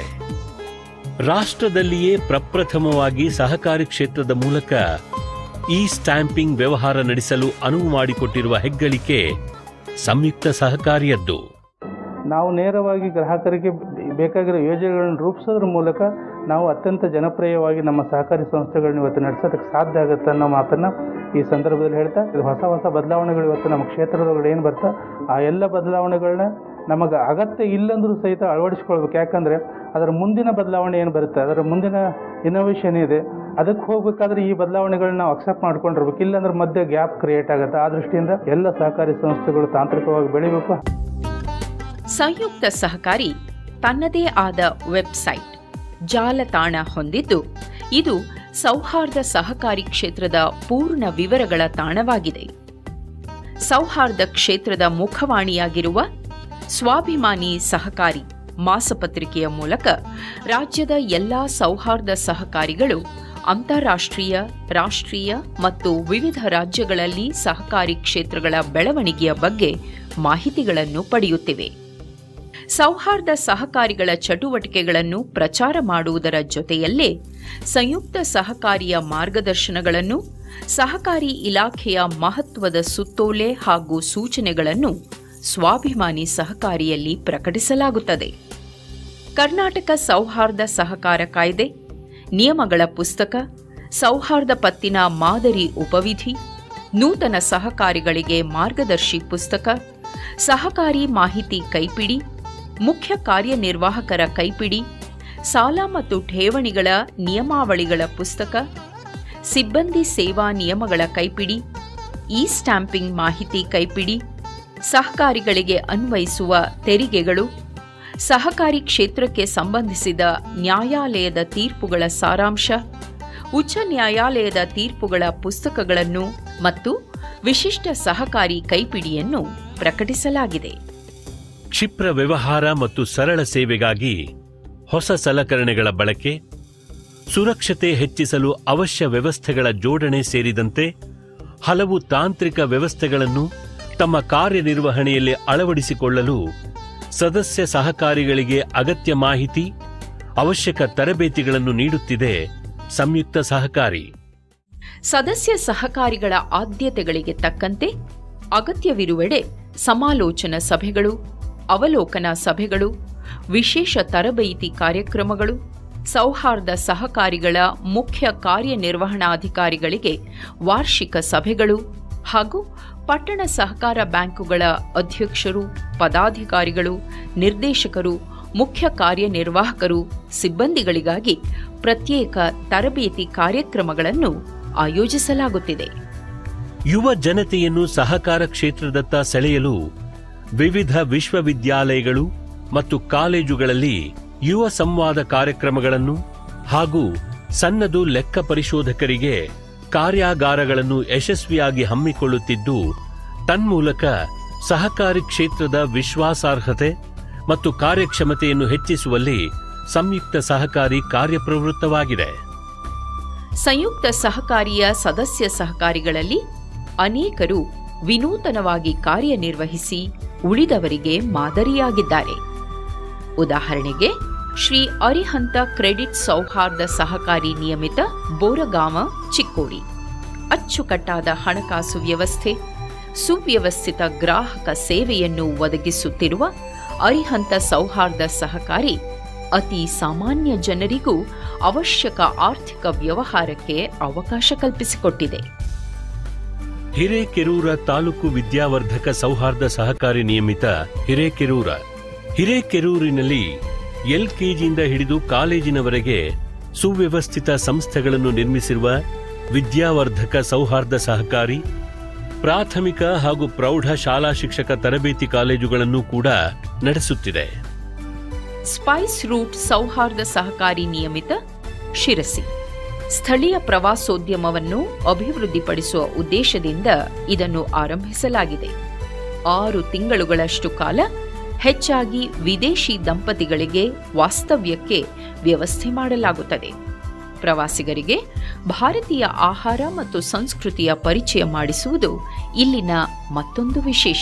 ರಾಷ್ಟ್ರದಲ್ಲಿಯೇ ಪ್ರಪ್ರಥಮವಾಗಿ ಸಹಕಾರಿ ಕ್ಷೇತ್ರದ ಮೂಲಕ ಇ ಸ್ಟ್ಯಾಂಪಿಂಗ್ ವ್ಯವಹಾರ ನಡೆಸಲು ಅನುವು ಮಾಡಿಕೊಟ್ಟಿರುವ ಹೆಗ್ಗಳಿಕೆ ಸಂಯುಕ್ತ ಸಹಕಾರಿಯದ್ದು ನಾವು ನೇರವಾಗಿ ಗ್ರಾಹಕರಿಗೆ ಬೇಕಾಗಿರೋ ಯೋಜನೆಗಳನ್ನು ರೂಪಿಸೋದ್ರ ಮೂಲಕ ನಾವು ಅತ್ಯಂತ ಜನಪ್ರಿಯವಾಗಿ ನಮ್ಮ ಸಹಕಾರಿ ಸಂಸ್ಥೆಗಳನ್ನ ಇವತ್ತು ನಡೆಸೋದಕ್ಕೆ ಸಾಧ್ಯ ಆಗುತ್ತೆ ಅನ್ನೋ ಮಾತನ್ನು ಈ ಸಂದರ್ಭದಲ್ಲಿ ಹೇಳ್ತಾ ಇದು ಹೊಸ ಹೊಸ ಬದಲಾವಣೆಗಳು ಇವತ್ತು ನಮ್ಮ ಕ್ಷೇತ್ರದೊಳಗಡೆ ಏನು ಬರ್ತಾ ಆ ಎಲ್ಲ ಬದಲಾವಣೆಗಳನ್ನ ನಮಗೆ ಅಗತ್ಯ ಇಲ್ಲಂದ್ರೂ ಸಹಿತ ಅಳವಡಿಸ್ಕೊಳ್ಬೇಕು ಯಾಕಂದರೆ ಅದರ ಮುಂದಿನ ಬದಲಾವಣೆ ಏನು ಬರುತ್ತೆ ಅದರ ಮುಂದಿನ ಇನೋವೇಷನ್ ಇದೆ ಅದಕ್ಕೆ ಹೋಗ್ಬೇಕಾದ್ರೆ ಈ ಬದಲಾವಣೆಗಳನ್ನ ನಾವು ಅಕ್ಸೆಪ್ಟ್ ಮಾಡ್ಕೊಂಡಿರ್ಬೇಕು ಇಲ್ಲಾಂದ್ರೆ ಮಧ್ಯೆ ಗ್ಯಾಪ್ ಕ್ರಿಯೇಟ್ ಆಗುತ್ತೆ ಆ ದೃಷ್ಟಿಯಿಂದ ಎಲ್ಲ ಸಹಕಾರಿ ಸಂಸ್ಥೆಗಳು ತಾಂತ್ರಿಕವಾಗಿ ಬೆಳಿಬೇಕು ಸಂಯುಕ್ತ ಸಹಕಾರಿ ತನ್ನದೇ ಆದ ವೆಬ್ಸೈಟ್ ಜಾಲತಾಣ ಹೊಂದಿದ್ದು ಇದು ಸೌಹಾರ್ದ ಸಹಕಾರಿ ಕ್ಷೇತ್ರದ ಪೂರ್ಣ ವಿವರಗಳ ತಾಣವಾಗಿದೆ ಸೌಹಾರ್ದ ಕ್ಷೇತ್ರದ ಮುಖವಾಣಿಯಾಗಿರುವ ಸ್ವಾಭಿಮಾನಿ ಸಹಕಾರಿ ಮಾಸಪತ್ರಿಕೆಯ ಮೂಲಕ ರಾಜ್ಯದ ಎಲ್ಲಾ ಸೌಹಾರ್ದ ಸಹಕಾರಿಗಳು ಅಂತಾರಾಷ್ಟ್ರೀಯ ರಾಷ್ಟ್ರೀಯ ಮತ್ತು ವಿವಿಧ ರಾಜ್ಯಗಳಲ್ಲಿ ಸಹಕಾರಿ ಕ್ಷೇತ್ರಗಳ ಬೆಳವಣಿಗೆಯ ಬಗ್ಗೆ ಮಾಹಿತಿಗಳನ್ನು ಪಡೆಯುತ್ತಿವೆ ಸೌಹಾರ್ದ ಸಹಕಾರಿಗಳ ಚಟುವಟಿಕೆಗಳನ್ನು ಪ್ರಚಾರ ಮಾಡುವುದರ ಜೊತೆಯಲ್ಲೇ ಸಂಯುಕ್ತ ಸಹಕಾರಿಯ ಮಾರ್ಗದರ್ಶನಗಳನ್ನು ಸಹಕಾರಿ ಇಲಾಖೆಯ ಮಹತ್ವದ ಸುತ್ತೋಲೆ ಹಾಗೂ ಸೂಚನೆಗಳನ್ನು ಸ್ವಾಭಿಮಾನಿ ಸಹಕಾರಿಯಲ್ಲಿ ಪ್ರಕಟಿಸಲಾಗುತ್ತದೆ ಕರ್ನಾಟಕ ಸೌಹಾರ್ದ ಸಹಕಾರ ಕಾಯ್ದೆ ನಿಯಮಗಳ ಪುಸ್ತಕ ಸೌಹಾರ್ದ ಪತ್ತಿನ ಮಾದರಿ ಉಪವಿಧಿ ನೂತನ ಸಹಕಾರಿಗಳಿಗೆ ಮಾರ್ಗದರ್ಶಿ ಪುಸ್ತಕ ಸಹಕಾರಿ ಮಾಹಿತಿ ಕೈಪಿಡಿ ಮುಖ್ಯ ಕಾರ್ಯನಿರ್ವಾಹಕರ ಕೈಪಿಡಿ ಸಾಲ ಮತ್ತು ಠೇವಣಿಗಳ ನಿಯಮಾವಳಿಗಳ ಪುಸ್ತಕ ಸಿಬ್ಬಂದಿ ಸೇವಾ ನಿಯಮಗಳ ಕೈಪಿಡಿ ಇ ಸ್ಟ್ಯಾಂಪಿಂಗ್ ಮಾಹಿತಿ ಕೈಪಿಡಿ ಸಹಕಾರಿಗಳಿಗೆ ಅನ್ವಯಿಸುವ ತೆರಿಗೆಗಳು ಸಹಕಾರಿ ಕ್ಷೇತ್ರಕ್ಕೆ ಸಂಬಂಧಿಸಿದ ನ್ಯಾಯಾಲಯದ ತೀರ್ಪುಗಳ ಸಾರಾಂಶ ಉಚ್ಚ ನ್ಯಾಯಾಲಯದ ತೀರ್ಪುಗಳ ಪುಸ್ತಕಗಳನ್ನು ಮತ್ತು ವಿಶಿಷ್ಟ ಸಹಕಾರಿ ಕೈಪಿಡಿಯನ್ನು ಪ್ರಕಟಿಸಲಾಗಿದೆ ಕ್ಷಿಪ್ರ ವ್ಯವಹಾರ ಮತ್ತು ಸರಳ ಸೇವೆಗಾಗಿ ಹೊಸ ಸಲಕರಣೆಗಳ ಬಳಕೆ ಸುರಕ್ಷತೆ ಹೆಚ್ಚಿಸಲು ಅವಶ್ಯ ವ್ಯವಸ್ಥೆಗಳ ಜೋಡಣೆ ಸೇರಿದಂತೆ ಹಲವು ತಾಂತ್ರಿಕ ವ್ಯವಸ್ಥೆಗಳನ್ನು ತಮ್ಮ ಕಾರ್ಯನಿರ್ವಹಣೆಯಲ್ಲಿ ಅಳವಡಿಸಿಕೊಳ್ಳಲು ಸದಸ್ಯ ಸಹಕಾರಿಗಳಿಗೆ ಅಗತ್ಯ ಮಾಹಿತಿ ಅವಶ್ಯಕ ತರಬೇತಿಗಳನ್ನು ನೀಡುತ್ತಿದೆ ಸಂಯುಕ್ತ ಸಹಕಾರಿ ಸದಸ್ಯ ಸಹಕಾರಿಗಳ ಆದ್ಯತೆಗಳಿಗೆ ತಕ್ಕಂತೆ ಅಗತ್ಯವಿರುವೆಡೆ ಸಮಾಲೋಚನಾ ಸಭೆಗಳು ಅವಲೋಕನ ಸಭೆಗಳು ವಿಶೇಷ ತರಬೇತಿ ಕಾರ್ಯಕ್ರಮಗಳು ಸೌಹಾರ್ದ ಸಹಕಾರಿಗಳ ಮುಖ್ಯ ಕಾರ್ಯನಿರ್ವಹಣಾಧಿಕಾರಿಗಳಿಗೆ ವಾರ್ಷಿಕ ಸಭೆಗಳು ಹಾಗೂ ಪಟ್ಟಣ ಸಹಕಾರ ಬ್ಯಾಂಕುಗಳ ಅಧ್ಯಕ್ಷರು ಪದಾಧಿಕಾರಿಗಳು ನಿರ್ದೇಶಕರು ಮುಖ್ಯ ಕಾರ್ಯನಿರ್ವಾಹಕರು ಸಿಬ್ಬಂದಿಗಳಿಗಾಗಿ ಪ್ರತ್ಯೇಕ ತರಬೇತಿ ಕಾರ್ಯಕ್ರಮಗಳನ್ನು ಆಯೋಜಿಸಲಾಗುತ್ತಿದೆ ಯುವ ಜನತೆಯನ್ನು ಸಹಕಾರ ಕ್ಷೇತ್ರದತ್ತ ಸೆಳೆಯಲು ವಿವಿಧ ವಿಶ್ವವಿದ್ಯಾಲಯಗಳು ಮತ್ತು ಕಾಲೇಜುಗಳಲ್ಲಿ ಯುವ ಸಂವಾದ ಕಾರ್ಯಕ್ರಮಗಳನ್ನು ಹಾಗೂ ಸನ್ನದು ಲೆಕ್ಕ ಪರಿಶೋಧಕರಿಗೆ ಕಾರ್ಯಾಗಾರಗಳನ್ನು ಯಶಸ್ವಿಯಾಗಿ ಹಮ್ಮಿಕೊಳ್ಳುತ್ತಿದ್ದು ತನ್ಮೂಲಕ ಸಹಕಾರಿ ಕ್ಷೇತ್ರದ ವಿಶ್ವಾಸಾರ್ಹತೆ ಮತ್ತು ಕಾರ್ಯಕ್ಷಮತೆಯನ್ನು ಹೆಚ್ಚಿಸುವಲ್ಲಿ ಸಂಯುಕ್ತ ಸಹಕಾರಿ ಕಾರ್ಯಪ್ರವೃತ್ತವಾಗಿದೆ ಸಂಯುಕ್ತ ಸಹಕಾರಿಯ ಸದಸ್ಯ ಸಹಕಾರಿಗಳಲ್ಲಿ ಅನೇಕರು ವಿನೂತನವಾಗಿ ಕಾರ್ಯನಿರ್ವಹಿಸಿ ಉಳಿದವರಿಗೆ ಮಾದರಿಯಾಗಿದ್ದಾರೆ ಉದಾಹರಣೆಗೆ ಶ್ರೀ ಅರಿಹಂತ ಕ್ರೆಡಿಟ್ ಸೌಹಾರ್ದ ಸಹಕಾರಿ ನಿಯಮಿತ ಬೋರಗಾಮ ಚಿಕ್ಕೋಡಿ ಅಚ್ಚುಕಟ್ಟಾದ ಹಣಕಾಸು ವ್ಯವಸ್ಥೆ ಸುವ್ಯವಸ್ಥಿತ ಗ್ರಾಹಕ ಸೇವೆಯನ್ನು ಒದಗಿಸುತ್ತಿರುವ ಅರಿಹಂತ ಸೌಹಾರ್ದ ಸಹಕಾರಿ ಅತಿ ಸಾಮಾನ್ಯ ಜನರಿಗೂ ಅವಶ್ಯಕ ಆರ್ಥಿಕ ವ್ಯವಹಾರಕ್ಕೆ ಅವಕಾಶ ಕಲ್ಪಿಸಿಕೊಟ್ಟಿದೆ ಹಿರೇಕೆರೂರ ತಾಲೂಕು ವಿದ್ಯಾವರ್ಧಕ ಸೌಹಾರ್ದ ಸಹಕಾರಿ ನಿಯಮಿತ ಹಿರೇಕೆರೂರ ಹಿರೇಕೆರೂರಿನಲ್ಲಿ ಎಲ್ಕೆಜಿಯಿಂದ ಹಿಡಿದು ಕಾಲೇಜಿನವರೆಗೆ ಸುವ್ಯವಸ್ಥಿತ ಸಂಸ್ಥೆಗಳನ್ನು ನಿರ್ಮಿಸಿರುವ ವಿದ್ಯಾವರ್ಧಕ ಸೌಹಾರ್ದ ಸಹಕಾರಿ ಪ್ರಾಥಮಿಕ ಹಾಗೂ ಪ್ರೌಢ ಶಾಲಾ ಶಿಕ್ಷಕ ತರಬೇತಿ ಕಾಲೇಜುಗಳನ್ನು ಕೂಡ ನಡೆಸುತ್ತಿದೆ ಸ್ಪೈಸ್ ರೂಟ್ ಸೌಹಾರ್ದ ಸಹಕಾರಿ ನಿಯಮಿತ ಶಿರಸಿ ಸ್ಥಳೀಯ ಪ್ರವಾಸೋದ್ಯಮವನ್ನು ಅಭಿವೃದ್ಧಿಪಡಿಸುವ ಉದ್ದೇಶದಿಂದ ಇದನ್ನು ಆರಂಭಿಸಲಾಗಿದೆ ಆರು ತಿಂಗಳುಗಳಷ್ಟು ಕಾಲ ಹೆಚ್ಚಾಗಿ ವಿದೇಶಿ ದಂಪತಿಗಳಿಗೆ ವಾಸ್ತವ್ಯಕ್ಕೆ ವ್ಯವಸ್ಥೆ ಮಾಡಲಾಗುತ್ತದೆ ಪ್ರವಾಸಿಗರಿಗೆ ಭಾರತೀಯ ಆಹಾರ ಮತ್ತು ಸಂಸ್ಕೃತಿಯ ಪರಿಚಯ ಮಾಡಿಸುವುದು ಇಲ್ಲಿನ ಮತ್ತೊಂದು ವಿಶೇಷ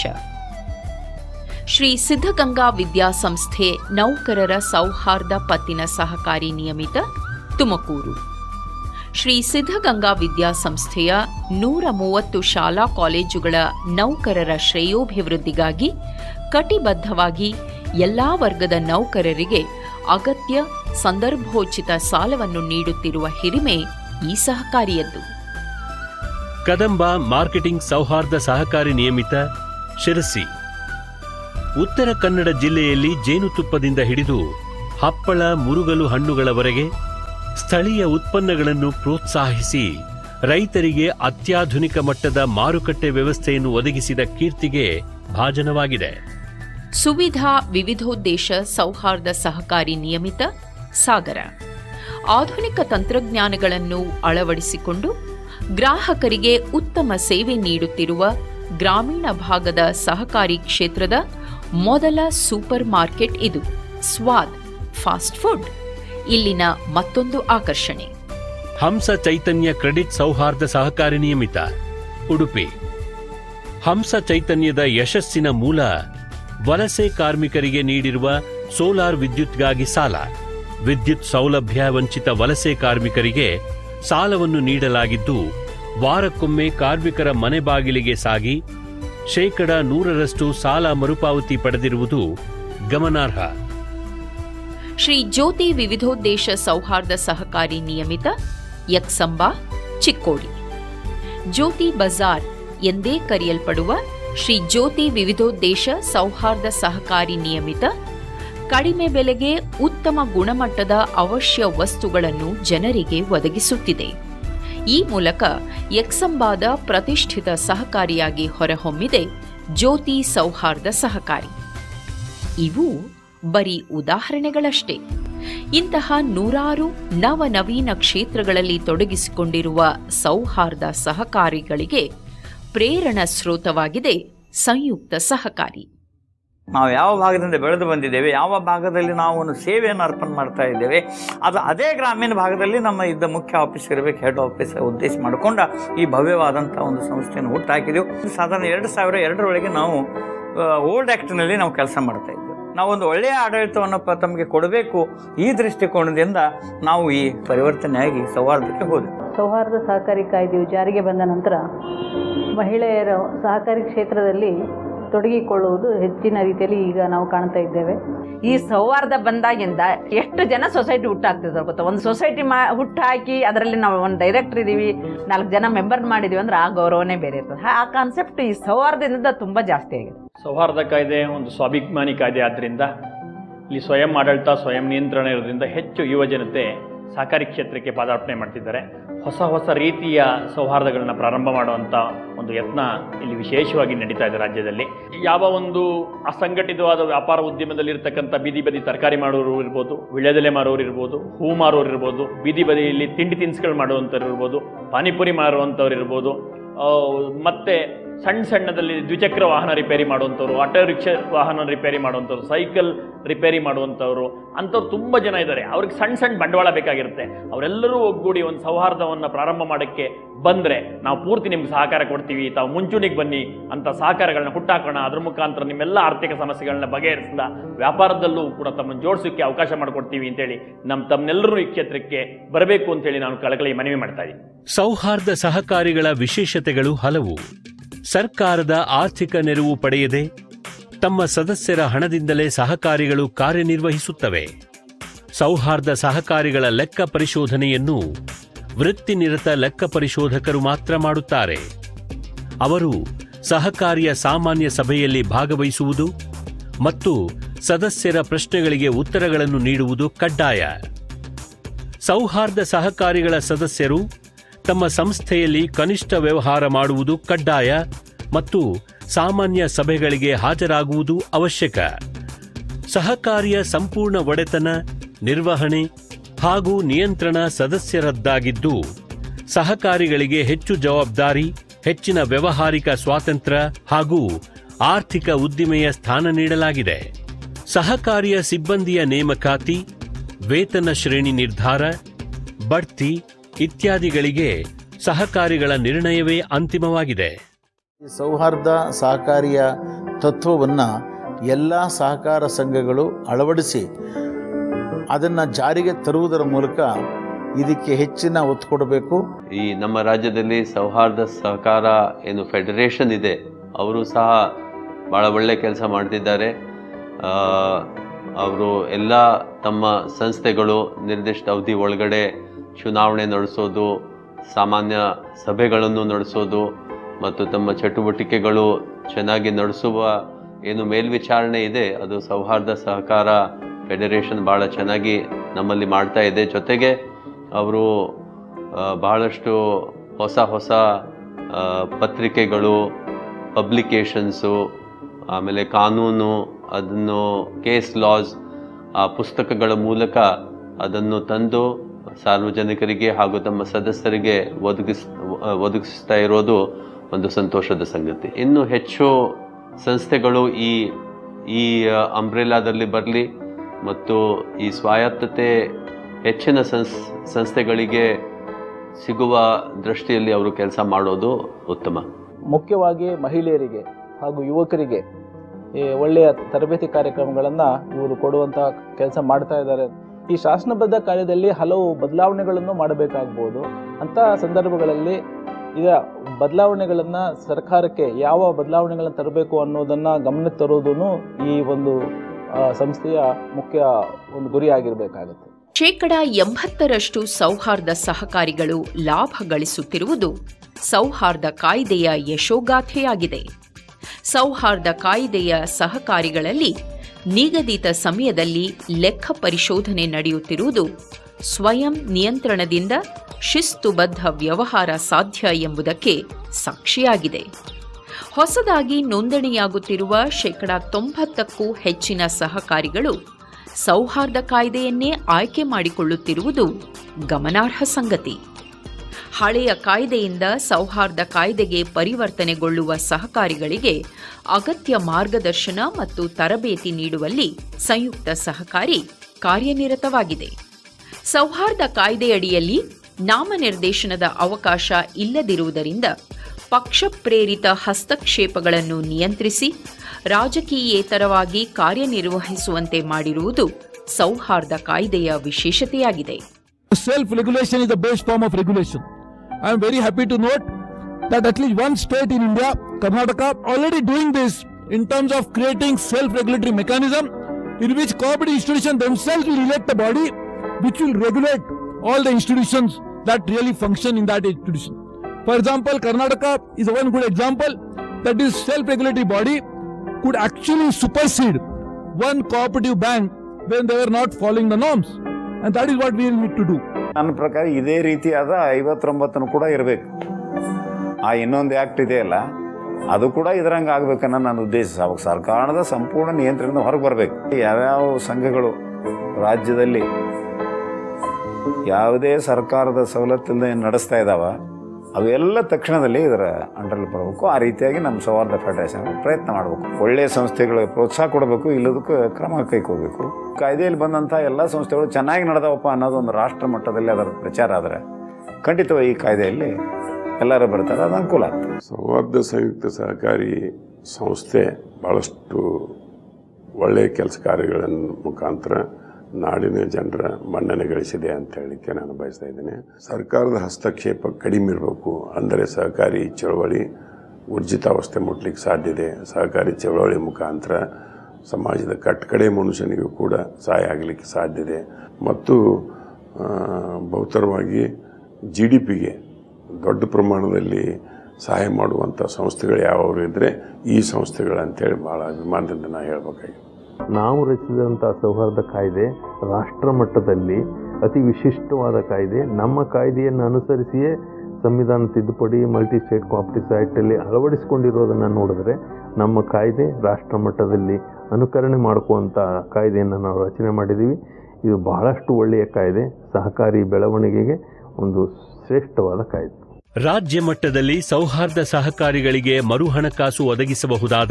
ಶ್ರೀ ಸಿದ್ಧಗಂಗಾ ವಿದ್ಯಾಸಂಸ್ಥೆ ನೌಕರರ ಸೌಹಾರ್ದ ಪತ್ತಿನ ಸಹಕಾರಿ ನಿಯಮಿತ ತುಮಕೂರು ಶ್ರೀ ಸಿದ್ಧಗಂಗಾ ವಿದ್ಯಾಸಂಸ್ಥೆಯ ನೂರ ಮೂವತ್ತು ಶಾಲಾ ಕಾಲೇಜುಗಳ ನೌಕರರ ಶ್ರೇಯೋಭಿವೃದ್ಧಿಗಾಗಿ ಕಟಿಬದ್ಧವಾಗಿ ಎಲ್ಲಾ ವರ್ಗದ ನೌಕರರಿಗೆ ಅಗತ್ಯ ಸಂದರ್ಭೋಚಿತ ಸಾಲವನ್ನು ನೀಡುತ್ತಿರುವ ಹಿರಿಮೆ ಈ ಸಹಕಾರಿಯದ್ದು ಕದಂಬ ಮಾರ್ಕೆಟಿಂಗ್ ಸೌಹಾರ್ದ ಸಹಕಾರಿ ನಿಯಮಿತ ಶಿರಸಿ ಉತ್ತರ ಕನ್ನಡ ಜಿಲ್ಲೆಯಲ್ಲಿ ಜೇನುತುಪ್ಪದಿಂದ ಹಿಡಿದು ಹಪ್ಪಳ ಮುರುಗಲು ಹಣ್ಣುಗಳವರೆಗೆ ಸ್ಥಳೀಯ ಉತ್ಪನ್ನಗಳನ್ನು ಪ್ರೋತ್ಸಾಹಿಸಿ ರೈತರಿಗೆ ಅತ್ಯಾಧುನಿಕ ಮಟ್ಟದ ಮಾರುಕಟ್ಟೆ ವ್ಯವಸ್ಥೆಯನ್ನು ಒದಗಿಸಿದ ಕೀರ್ತಿಗೆ ಭಾಜನವಾಗಿದೆ ಸುವಿಧಾ ವಿವಿಧೋದ್ದೇಶ ಸೌಹಾರ್ದ ಸಹಕಾರಿ ನಿಯಮಿತ ಸಾಗರ ಆಧುನಿಕ ತಂತ್ರಜ್ಞಾನಗಳನ್ನು ಅಳವಡಿಸಿಕೊಂಡು ಗ್ರಾಹಕರಿಗೆ ಉತ್ತಮ ಸೇವೆ ನೀಡುತ್ತಿರುವ ಗ್ರಾಮೀಣ ಭಾಗದ ಸಹಕಾರಿ ಕ್ಷೇತ್ರದ ಮೊದಲ ಸೂಪರ್ ಮಾರ್ಕೆಟ್ ಇದು ಸ್ವಾದ್ ಫಾಸ್ಟ್ ಫುಡ್ ಇಲ್ಲಿನ ಮತ್ತೊಂದು ಆಕರ್ಷಣೆ ಹಂಸ ಚೈತನ್ಯ ಕ್ರೆಡಿಟ್ ಸೌಹಾರ್ದ ಸಹಕಾರಿ ನಿಯಮಿತ ಉಡುಪಿ ಹಂಸ ಚೈತನ್ಯದ ಯಶಸ್ಸಿನ ಮೂಲ ವಲಸೆ ಕಾರ್ಮಿಕರಿಗೆ ನೀಡಿರುವ ಸೋಲಾರ್ ವಿದ್ಯುತ್ಗಾಗಿ ಸಾಲ ವಿದ್ಯುತ್ ಸೌಲಭ್ಯ ವಂಚಿತ ವಲಸೆ ಕಾರ್ಮಿಕರಿಗೆ ಸಾಲವನ್ನು ನೀಡಲಾಗಿದ್ದು ವಾರಕ್ಕೊಮ್ಮೆ ಕಾರ್ಮಿಕರ ಮನೆ ಬಾಗಿಲಿಗೆ ಸಾಗಿ ಶೇಕಡ ನೂರರಷ್ಟು ಸಾಲ ಮರುಪಾವತಿ ಪಡೆದಿರುವುದು ಗಮನಾರ್ಹ ಶ್ರೀ ಜ್ಯೋತಿ ವಿವಿಧೋದ್ದೇಶ ಸೌಹಾರ್ದ ಸಹಕಾರಿ ನಿಯಮಿತ ಯಕ್ಸಂಬಾ ಚಿಕ್ಕೋಡಿ ಜ್ಯೋತಿ ಬಜಾರ್ ಎಂದೇ ಕರೆಯಲ್ಪಡುವ ಶ್ರೀ ಜ್ಯೋತಿ ವಿವಿಧೋದ್ದೇಶ ಸೌಹಾರ್ದ ಸಹಕಾರಿ ನಿಯಮಿತ ಕಡಿಮೆ ಬೆಲೆಗೆ ಉತ್ತಮ ಗುಣಮಟ್ಟದ ಅವಶ್ಯ ವಸ್ತುಗಳನ್ನು ಜನರಿಗೆ ಒದಗಿಸುತ್ತಿದೆ ಈ ಮೂಲಕ ಯಕ್ಸಂಬಾದ ಪ್ರತಿಷ್ಠಿತ ಸಹಕಾರಿಯಾಗಿ ಹೊರಹೊಮ್ಮಿದೆ ಜ್ಯೋತಿ ಸೌಹಾರ್ದ ಸಹಕಾರಿ ಇವು ಬರೀ ಉದಾಹರಣೆಗಳಷ್ಟೇ ಇಂತಹ ನೂರಾರು ನವನವೀನ ಕ್ಷೇತ್ರಗಳಲ್ಲಿ ತೊಡಗಿಸಿಕೊಂಡಿರುವ ಸೌಹಾರ್ದ ಸಹಕಾರಿಗಳಿಗೆ ಪ್ರೇರಣ ಸ್ರೋತವಾಗಿದೆ ಸಂಯುಕ್ತ ಸಹಕಾರಿ ನಾವು ಯಾವ ಭಾಗದಿಂದ ಬೆಳೆದು ಬಂದಿದ್ದೇವೆ ಯಾವ ಭಾಗದಲ್ಲಿ ನಾವು ಒಂದು ಸೇವೆಯನ್ನು ಅರ್ಪಣೆ ಮಾಡ್ತಾ ಇದ್ದೇವೆ ಅದು ಅದೇ ಗ್ರಾಮೀಣ ಭಾಗದಲ್ಲಿ ನಮ್ಮ ಇದ್ದ ಮುಖ್ಯ ಆಫೀಸ್ ಇರಬೇಕು ಹೆಡ್ ಆಫೀಸ್ ಉದ್ದೇಶ ಮಾಡಿಕೊಂಡ ಈ ಭವ್ಯವಾದಂಥ ಒಂದು ಸಂಸ್ಥೆಯನ್ನು ಹುಟ್ಟಾಕಿದೆವು ಸಾಧಾರಣ ಎರಡು ಸಾವಿರ ಎರಡರೊಳಗೆ ನಾವು ಓಲ್ಡ್ ಆ್ಯಕ್ಟ್ನಲ್ಲಿ ನಾವು ಕೆಲಸ ಮಾಡ್ತಾ ಇದ್ದೇವೆ ನಾವೊಂದು ಒಳ್ಳೆಯ ಆಡಳಿತವನ್ನು ಪ ತಮಗೆ ಕೊಡಬೇಕು ಈ ದೃಷ್ಟಿಕೋನದಿಂದ ನಾವು ಈ ಪರಿವರ್ತನೆಯಾಗಿ ಸೌಹಾರ್ದಕ್ಕೆ ಹೋದೆವು ಸೌಹಾರ್ದ ಸಹಕಾರಿ ಕಾಯ್ದೆಯು ಜಾರಿಗೆ ಬಂದ ನಂತರ ಮಹಿಳೆಯರ ಸಹಕಾರಿ ಕ್ಷೇತ್ರದಲ್ಲಿ ತೊಡಗಿಕೊಳ್ಳುವುದು ಹೆಚ್ಚಿನ ರೀತಿಯಲ್ಲಿ ಈಗ ನಾವು ಕಾಣ್ತಾ ಇದ್ದೇವೆ ಈ ಸೌಹಾರ್ದ ಬಂದಾಗಿಂದ ಎಷ್ಟು ಜನ ಸೊಸೈಟಿ ಹುಟ್ಟಾಗ್ತಿದ್ರು ಗೊತ್ತಾ ಒಂದು ಸೊಸೈಟಿ ಮಾ ಹುಟ್ಟಾಕಿ ಅದರಲ್ಲಿ ನಾವು ಒಂದು ಡೈರೆಕ್ಟರ್ ಇದ್ದೀವಿ ನಾಲ್ಕು ಜನ ಮೆಂಬರ್ ಮಾಡಿದೀವಿ ಅಂದ್ರೆ ಆ ಗೌರವನೇ ಬೇರೆ ಇರ್ತದೆ ಆ ಕಾನ್ಸೆಪ್ಟ್ ಈ ಸೌಹಾರ್ದದಿಂದ ತುಂಬ ಜಾಸ್ತಿ ಆಗಿದೆ ಸೌಹಾರ್ದ ಕಾಯ್ದೆ ಒಂದು ಸ್ವಾಭಿಮಾನಿ ಕಾಯ್ದೆ ಆದ್ದರಿಂದ ಇಲ್ಲಿ ಸ್ವಯಂ ಆಡಳಿತ ಸ್ವಯಂ ನಿಯಂತ್ರಣ ಇರೋದ್ರಿಂದ ಹೆಚ್ಚು ಯುವ ಜನತೆ ಸಹಕಾರಿ ಕ್ಷೇತ್ರಕ್ಕೆ ಪಾದಾರ್ಪಣೆ ಮಾಡ್ತಿದ್ದಾರೆ ಹೊಸ ಹೊಸ ರೀತಿಯ ಸೌಹಾರ್ದಗಳನ್ನ ಪ್ರಾರಂಭ ಮಾಡುವಂಥ ಒಂದು ಯತ್ನ ಇಲ್ಲಿ ವಿಶೇಷವಾಗಿ ನಡೀತಾ ಇದೆ ರಾಜ್ಯದಲ್ಲಿ ಯಾವ ಒಂದು ಅಸಂಘಟಿತವಾದ ವ್ಯಾಪಾರ ಉದ್ಯಮದಲ್ಲಿರ್ತಕ್ಕಂಥ ಬೀದಿ ಬದಿ ತರಕಾರಿ ಮಾಡೋರು ಇರ್ಬೋದು ವಿಳ್ಯದೆಲೆ ಮಾರೋರು ಇರ್ಬೋದು ಹೂ ಮಾರೋರು ಇರ್ಬೋದು ಬೀದಿ ಬದಿಯಲ್ಲಿ ತಿಂಡಿ ತಿನಿಸುಗಳು ಮಾಡುವಂಥವ್ರು ಇರ್ಬೋದು ಪಾನಿಪುರಿ ಮಾರುವಂಥವ್ರು ಇರ್ಬೋದು ಆ, ಮತ್ತೆ ಸಣ್ಣ ಸಣ್ಣದಲ್ಲಿ ದ್ವಿಚಕ್ರ ವಾಹನ ರಿಪೇರಿ ಮಾಡುವಂಥವ್ರು ಆಟೋ ರಿಕ್ಷಾ ವಾಹನ ರಿಪೇರಿ ಮಾಡುವಂಥವ್ರು ಸೈಕಲ್ ರಿಪೇರಿ ಮಾಡುವಂಥವ್ರು ಅಂಥವ್ರು ತುಂಬ ಜನ ಇದ್ದಾರೆ ಅವ್ರಿಗೆ ಸಣ್ಣ ಸಣ್ಣ ಬಂಡವಾಳ ಬೇಕಾಗಿರುತ್ತೆ ಅವರೆಲ್ಲರೂ ಒಗ್ಗೂಡಿ ಒಂದು ಸೌಹಾರ್ದವನ್ನು ಪ್ರಾರಂಭ ಮಾಡೋಕ್ಕೆ ಬಂದರೆ ನಾವು ಪೂರ್ತಿ ನಿಮ್ಗೆ ಸಹಕಾರ ಕೊಡ್ತೀವಿ ತಾವು ಮುಂಚೂಣಿಗೆ ಬನ್ನಿ ಅಂತ ಸಹಕಾರಗಳನ್ನ ಹುಟ್ಟಾಕೋಣ ಅದ್ರ ಮುಖಾಂತರ ನಿಮ್ಮೆಲ್ಲ ಆರ್ಥಿಕ ಸಮಸ್ಯೆಗಳನ್ನ ಬಗೆಹರಿಸಿದ ವ್ಯಾಪಾರದಲ್ಲೂ ಕೂಡ ತಮ್ಮನ್ನು ಜೋಡಿಸೋಕ್ಕೆ ಅವಕಾಶ ಮಾಡಿಕೊಡ್ತೀವಿ ಅಂತೇಳಿ ನಮ್ಮ ತಮ್ಮನ್ನೆಲ್ಲರೂ ಈ ಕ್ಷೇತ್ರಕ್ಕೆ ಬರಬೇಕು ಅಂತೇಳಿ ನಾನು ಕಳಕಳಿ ಮನವಿ ಮಾಡ್ತಾ ಇದ್ದೀನಿ ಸೌಹಾರ್ದ ಸಹಕಾರಿಗಳ ವಿಶೇಷತೆಗಳು ಹಲವು ಸರ್ಕಾರದ ಆರ್ಥಿಕ ನೆರವು ಪಡೆಯದೆ ತಮ್ಮ ಸದಸ್ಯರ ಹಣದಿಂದಲೇ ಸಹಕಾರಿಗಳು ಕಾರ್ಯನಿರ್ವಹಿಸುತ್ತವೆ ಸೌಹಾರ್ದ ಸಹಕಾರಿಗಳ ಲೆಕ್ಕ ಪರಿಶೋಧನೆಯನ್ನು ವೃತ್ತಿನಿರತ ಲೆಕ್ಕ ಪರಿಶೋಧಕರು ಮಾತ್ರ ಮಾಡುತ್ತಾರೆ ಅವರು ಸಹಕಾರಿಯ ಸಾಮಾನ್ಯ ಸಭೆಯಲ್ಲಿ ಭಾಗವಹಿಸುವುದು ಮತ್ತು ಸದಸ್ಯರ ಪ್ರಶ್ನೆಗಳಿಗೆ ಉತ್ತರಗಳನ್ನು ನೀಡುವುದು ಕಡ್ಡಾಯ ಸೌಹಾರ್ದ ಸಹಕಾರಿಗಳ ಸದಸ್ಯರು ತಮ್ಮ ಸಂಸ್ಥೆಯಲ್ಲಿ ಕನಿಷ್ಠ ವ್ಯವಹಾರ ಮಾಡುವುದು ಕಡ್ಡಾಯ ಮತ್ತು ಸಾಮಾನ್ಯ ಸಭೆಗಳಿಗೆ ಹಾಜರಾಗುವುದು ಅವಶ್ಯಕ ಸಹಕಾರಿಯ ಸಂಪೂರ್ಣ ಒಡೆತನ ನಿರ್ವಹಣೆ ಹಾಗೂ ನಿಯಂತ್ರಣ ಸದಸ್ಯರದ್ದಾಗಿದ್ದು ಸಹಕಾರಿಗಳಿಗೆ ಹೆಚ್ಚು ಜವಾಬ್ದಾರಿ ಹೆಚ್ಚಿನ ವ್ಯವಹಾರಿಕ ಸ್ವಾತಂತ್ರ್ಯ ಹಾಗೂ ಆರ್ಥಿಕ ಉದ್ದಿಮೆಯ ಸ್ಥಾನ ನೀಡಲಾಗಿದೆ ಸಹಕಾರಿಯ ಸಿಬ್ಬಂದಿಯ ನೇಮಕಾತಿ ವೇತನ ಶ್ರೇಣಿ ನಿರ್ಧಾರ ಬಡ್ತಿ ಇತ್ಯಾದಿಗಳಿಗೆ ಸಹಕಾರಿಗಳ ನಿರ್ಣಯವೇ ಅಂತಿಮವಾಗಿದೆ ಈ ಸೌಹಾರ್ದ ಸಹಕಾರಿಯ ತತ್ವವನ್ನು ಎಲ್ಲ ಸಹಕಾರ ಸಂಘಗಳು ಅಳವಡಿಸಿ ಅದನ್ನು ಜಾರಿಗೆ ತರುವುದರ ಮೂಲಕ ಇದಕ್ಕೆ ಹೆಚ್ಚಿನ ಒತ್ತು ಕೊಡಬೇಕು ಈ ನಮ್ಮ ರಾಜ್ಯದಲ್ಲಿ ಸೌಹಾರ್ದ ಸಹಕಾರ ಏನು ಫೆಡರೇಷನ್ ಇದೆ ಅವರು ಸಹ ಭಾಳ ಒಳ್ಳೆ ಕೆಲಸ ಮಾಡ್ತಿದ್ದಾರೆ ಅವರು ಎಲ್ಲ ತಮ್ಮ ಸಂಸ್ಥೆಗಳು ನಿರ್ದಿಷ್ಟ ಅವಧಿ ಒಳಗಡೆ ಚುನಾವಣೆ ನಡೆಸೋದು ಸಾಮಾನ್ಯ ಸಭೆಗಳನ್ನು ನಡೆಸೋದು ಮತ್ತು ತಮ್ಮ ಚಟುವಟಿಕೆಗಳು ಚೆನ್ನಾಗಿ ನಡೆಸುವ ಏನು ಮೇಲ್ವಿಚಾರಣೆ ಇದೆ ಅದು ಸೌಹಾರ್ದ ಸಹಕಾರ ಫೆಡರೇಷನ್ ಭಾಳ ಚೆನ್ನಾಗಿ ನಮ್ಮಲ್ಲಿ ಮಾಡ್ತಾ ಇದೆ ಜೊತೆಗೆ ಅವರು ಬಹಳಷ್ಟು ಹೊಸ ಹೊಸ ಆ, ಪತ್ರಿಕೆಗಳು ಪಬ್ಲಿಕೇಶನ್ಸು ಆಮೇಲೆ ಕಾನೂನು ಅದನ್ನು ಕೇಸ್ ಲಾಸ್ ಆ ಪುಸ್ತಕಗಳ ಮೂಲಕ ಅದನ್ನು ತಂದು ಸಾರ್ವಜನಿಕರಿಗೆ ಹಾಗೂ ತಮ್ಮ ಸದಸ್ಯರಿಗೆ ಒದಗಿಸ್ ಒದಗಿಸ್ತಾ ಇರೋದು ಒಂದು ಸಂತೋಷದ ಸಂಗತಿ ಇನ್ನು ಹೆಚ್ಚು ಸಂಸ್ಥೆಗಳು ಈ ಈ ಅಂಬ್ರೆಲಾದಲ್ಲಿ ಬರಲಿ ಮತ್ತು ಈ ಸ್ವಾಯತ್ತತೆ ಹೆಚ್ಚಿನ ಸಂಸ್ ಸಂಸ್ಥೆಗಳಿಗೆ ಸಿಗುವ ದೃಷ್ಟಿಯಲ್ಲಿ ಅವರು ಕೆಲಸ ಮಾಡೋದು ಉತ್ತಮ ಮುಖ್ಯವಾಗಿ ಮಹಿಳೆಯರಿಗೆ ಹಾಗೂ ಯುವಕರಿಗೆ ಈ ಒಳ್ಳೆಯ ತರಬೇತಿ ಕಾರ್ಯಕ್ರಮಗಳನ್ನು ಇವರು ಕೊಡುವಂಥ ಕೆಲಸ ಮಾಡ್ತಾ ಇದ್ದಾರೆ ಈ ಶಾಸನಬದ್ಧ ಕಾರ್ಯದಲ್ಲಿ ಹಲವು ಬದಲಾವಣೆಗಳನ್ನು ಮಾಡಬೇಕಾಗ್ಬೋದು ಅಂಥ ಸಂದರ್ಭಗಳಲ್ಲಿ ಈಗ ಬದಲಾವಣೆಗಳನ್ನು ಸರ್ಕಾರಕ್ಕೆ ಯಾವ ಬದಲಾವಣೆಗಳನ್ನು ತರಬೇಕು ಅನ್ನೋದನ್ನು ಗಮನಕ್ಕೆ ತರೋದು ಈ ಒಂದು ಆ, ಸಂಸ್ಥೆಯ ಮುಖ್ಯ ಒಂದು ಗುರಿಯಾಗಿರಬೇಕಾಗುತ್ತೆ ಶೇಕಡ ಎಂಬತ್ತರಷ್ಟು ಸೌಹಾರ್ದ ಸಹಕಾರಿಗಳು ಲಾಭ ಗಳಿಸುತ್ತಿರುವುದು ಸೌಹಾರ್ದ ಕಾಯ್ದೆಯ ಯಶೋಗಾಥೆಯಾಗಿದೆ ಸೌಹಾರ್ದ ಕಾಯ್ದೆಯ ಸಹಕಾರಿಗಳಲ್ಲಿ ನಿಗದಿತ ಸಮಯದಲ್ಲಿ ಲೆಕ್ಕ ಪರಿಶೋಧನೆ ನಡೆಯುತ್ತಿರುವುದು ಸ್ವಯಂ ನಿಯಂತ್ರಣದಿಂದ ಶಿಸ್ತುಬದ್ಧ ವ್ಯವಹಾರ ಸಾಧ್ಯ ಎಂಬುದಕ್ಕೆ ಸಾಕ್ಷಿಯಾಗಿದೆ ಹೊಸದಾಗಿ ನೋಂದಣಿಯಾಗುತ್ತಿರುವ ಶೇಕಡ ತೊಂಬತ್ತಕ್ಕೂ ಹೆಚ್ಚಿನ ಸಹಕಾರಿಗಳು ಸೌಹಾರ್ದ ಕಾಯ್ದೆಯನ್ನೇ ಆಯ್ಕೆ ಮಾಡಿಕೊಳ್ಳುತ್ತಿರುವುದು ಗಮನಾರ್ಹ ಸಂಗತಿ ಹಳೆಯ ಕಾಯ್ದೆಯಿಂದ ಸೌಹಾರ್ದ ಕಾಯ್ದೆಗೆ ಪರಿವರ್ತನೆಗೊಳ್ಳುವ ಸಹಕಾರಿಗಳಿಗೆ ಅಗತ್ಯ ಮಾರ್ಗದರ್ಶನ ಮತ್ತು ತರಬೇತಿ ನೀಡುವಲ್ಲಿ ಸಂಯುಕ್ತ ಸಹಕಾರಿ ಕಾರ್ಯನಿರತವಾಗಿದೆ ಸೌಹಾರ್ದ ಕಾಯ್ದೆಯಡಿಯಲ್ಲಿ ನಾಮನಿರ್ದೇಶನದ ಅವಕಾಶ ಇಲ್ಲದಿರುವುದರಿಂದ ಪಕ್ಷಪ್ರೇರಿತ ಹಸ್ತಕ್ಷೇಪಗಳನ್ನು ನಿಯಂತ್ರಿಸಿ ರಾಜಕೀಯೇತರವಾಗಿ ಕಾರ್ಯನಿರ್ವಹಿಸುವಂತೆ ಮಾಡಿರುವುದು ಸೌಹಾರ್ದ ಕಾಯ್ದೆಯ ವಿಶೇಷತೆಯಾಗಿದೆ Self regulation is the best form of regulation. I am very happy to note that at least one state in India, Karnataka, already doing this in terms of creating self regulatory mechanism in which cooperative institutions themselves will elect a body which will regulate all the institutions that really function in that institution. For example, Karnataka is one good example that this self regulatory body could actually supersede one cooperative bank when they were not following the norms. And that is what we need to do. ನನ್ನ ಪ್ರಕಾರ ಇದೇ ರೀತಿಯಾದ ಐವತ್ತೊಂಬತ್ತನ್ನು ಕೂಡ ಇರಬೇಕು ಆ ಇನ್ನೊಂದು act ಇದೆಯಲ್ಲ ಅದು ಕೂಡ ಇದರಂಗೆ ಆಗ್ಬೇಕನ್ನೋ ನನ್ನ ಉದ್ದೇಶ ಅವಾಗ ಸರ್ಕಾರದ ಸಂಪೂರ್ಣ ನಿಯಂತ್ರಣದಿಂದ ಹೊರಗೆ ಬರಬೇಕು ಯಾವ್ಯಾವ ಸಂಘಗಳು ರಾಜ್ಯದಲ್ಲಿ ಯಾವುದೇ ಸರ್ಕಾರದ ಸವಲತ್ತಿಲ್ಲದೆ ನಡೆಸ್ತಾ ಇದ್ದಾವ ಅವೆಲ್ಲ ತಕ್ಷಣದಲ್ಲಿ ಇದರ ಅಂಡರಲ್ಲಿ ಬರಬೇಕು ಆ ರೀತಿಯಾಗಿ ನಮ್ಮ ಸೌಹಾರ್ದ ಫೆಡರೇಷನ್ ಪ್ರಯತ್ನ ಮಾಡಬೇಕು ಒಳ್ಳೆಯ ಸಂಸ್ಥೆಗಳಿಗೆ ಪ್ರೋತ್ಸಾಹ ಕೊಡಬೇಕು ಇಲ್ಲದಕ್ಕೆ ಕ್ರಮ ಕೈಗೊಳ್ಬೇಕು ಕಾಯ್ದೆಯಲ್ಲಿ ಬಂದಂಥ ಎಲ್ಲ ಸಂಸ್ಥೆಗಳು ಚೆನ್ನಾಗಿ ನಡೆದವಪ್ಪ ಅನ್ನೋದು ಒಂದು ರಾಷ್ಟ್ರ ಮಟ್ಟದಲ್ಲಿ ಅದರ ಪ್ರಚಾರ ಆದರೆ ಖಂಡಿತವಾಗಿ ಈ ಕಾಯ್ದೆಯಲ್ಲಿ ಎಲ್ಲರೂ ಬರ್ತಾರೆ ಅದು ಅನುಕೂಲ ಆಗ್ತದೆ ಸೌಹಾರ್ದ ಸಂಯುಕ್ತ ಸಹಕಾರಿ ಸಂಸ್ಥೆ ಭಾಳಷ್ಟು ಒಳ್ಳೆಯ ಕೆಲಸ ಕಾರ್ಯಗಳನ್ನು ಮುಖಾಂತರ ನಾಡಿನ ಜನರ ಮನ್ನಣೆ ಗಳಿಸಿದೆ ಅಂತ ಹೇಳಲಿಕ್ಕೆ ನಾನು ಬಯಸ್ತಾ ಇದ್ದೇನೆ ಸರ್ಕಾರದ ಹಸ್ತಕ್ಷೇಪ ಕಡಿಮೆ ಇರಬೇಕು ಅಂದರೆ ಸಹಕಾರಿ ಚಳವಳಿ ಊರ್ಜಿತಾವಸ್ಥೆ ಮುಟ್ಲಿಕ್ಕೆ ಸಾಧ್ಯ ಇದೆ ಸಹಕಾರಿ ಚಳವಳಿ ಮುಖಾಂತರ ಸಮಾಜದ ಕಟ್ಟಕಡೆ ಮನುಷ್ಯನಿಗೂ ಕೂಡ ಸಹಾಯ ಆಗಲಿಕ್ಕೆ ಸಾಧ್ಯ ಇದೆ ಮತ್ತು ಆ, ಬಹುತರವಾಗಿ ಜಿ ಡಿ ಪಿಗೆ ದೊಡ್ಡ ಪ್ರಮಾಣದಲ್ಲಿ ಸಹಾಯ ಮಾಡುವಂಥ ಸಂಸ್ಥೆಗಳು ಯಾವ್ಯಾವ ಇದ್ದರೆ ಈ ಸಂಸ್ಥೆಗಳಂತೇಳಿ ಭಾಳ ಅಭಿಮಾನದಿಂದ ನಾನು ಹೇಳಬೇಕಾಗಿದೆ ನಾವು ರಚಿಸಿದಂಥ ಸೌಹಾರ್ದ ಕಾಯ್ದೆ ರಾಷ್ಟ್ರ ಮಟ್ಟದಲ್ಲಿ ಅತಿ ವಿಶಿಷ್ಟವಾದ ಕಾಯ್ದೆ ನಮ್ಮ ಕಾಯ್ದೆಯನ್ನು ಅನುಸರಿಸಿಯೇ ಸಂವಿಧಾನ ತಿದ್ದುಪಡಿ ಮಲ್ಟಿ ಸ್ಟೇಟ್ ಕೋಆಪರೇಟಿವ್ ಆ್ಯಕ್ಟಲ್ಲಿ ಅಳವಡಿಸಿಕೊಂಡಿರೋದನ್ನು ನೋಡಿದ್ರೆ ನಮ್ಮ ಕಾಯ್ದೆ ರಾಷ್ಟ್ರ ಮಟ್ಟದಲ್ಲಿ ಅನುಕರಣೆ ಮಾಡ್ಕೋವಂಥ ಕಾಯ್ದೆಯನ್ನು ನಾವು ರಚನೆ ಮಾಡಿದ್ದೀವಿ ಇದು ಬಹಳಷ್ಟು ಒಳ್ಳೆಯ ಕಾಯ್ದೆ ಸಹಕಾರಿ ಬೆಳವಣಿಗೆಗೆ ಒಂದು ಶ್ರೇಷ್ಠವಾದ ಕಾಯ್ದೆ ರಾಜ್ಯ ಮಟ್ಟದಲ್ಲಿ ಸೌಹಾರ್ದ ಸಹಕಾರಿಗಳಿಗೆ ಮರು ಹಣಕಾಸು ಒದಗಿಸಬಹುದಾದ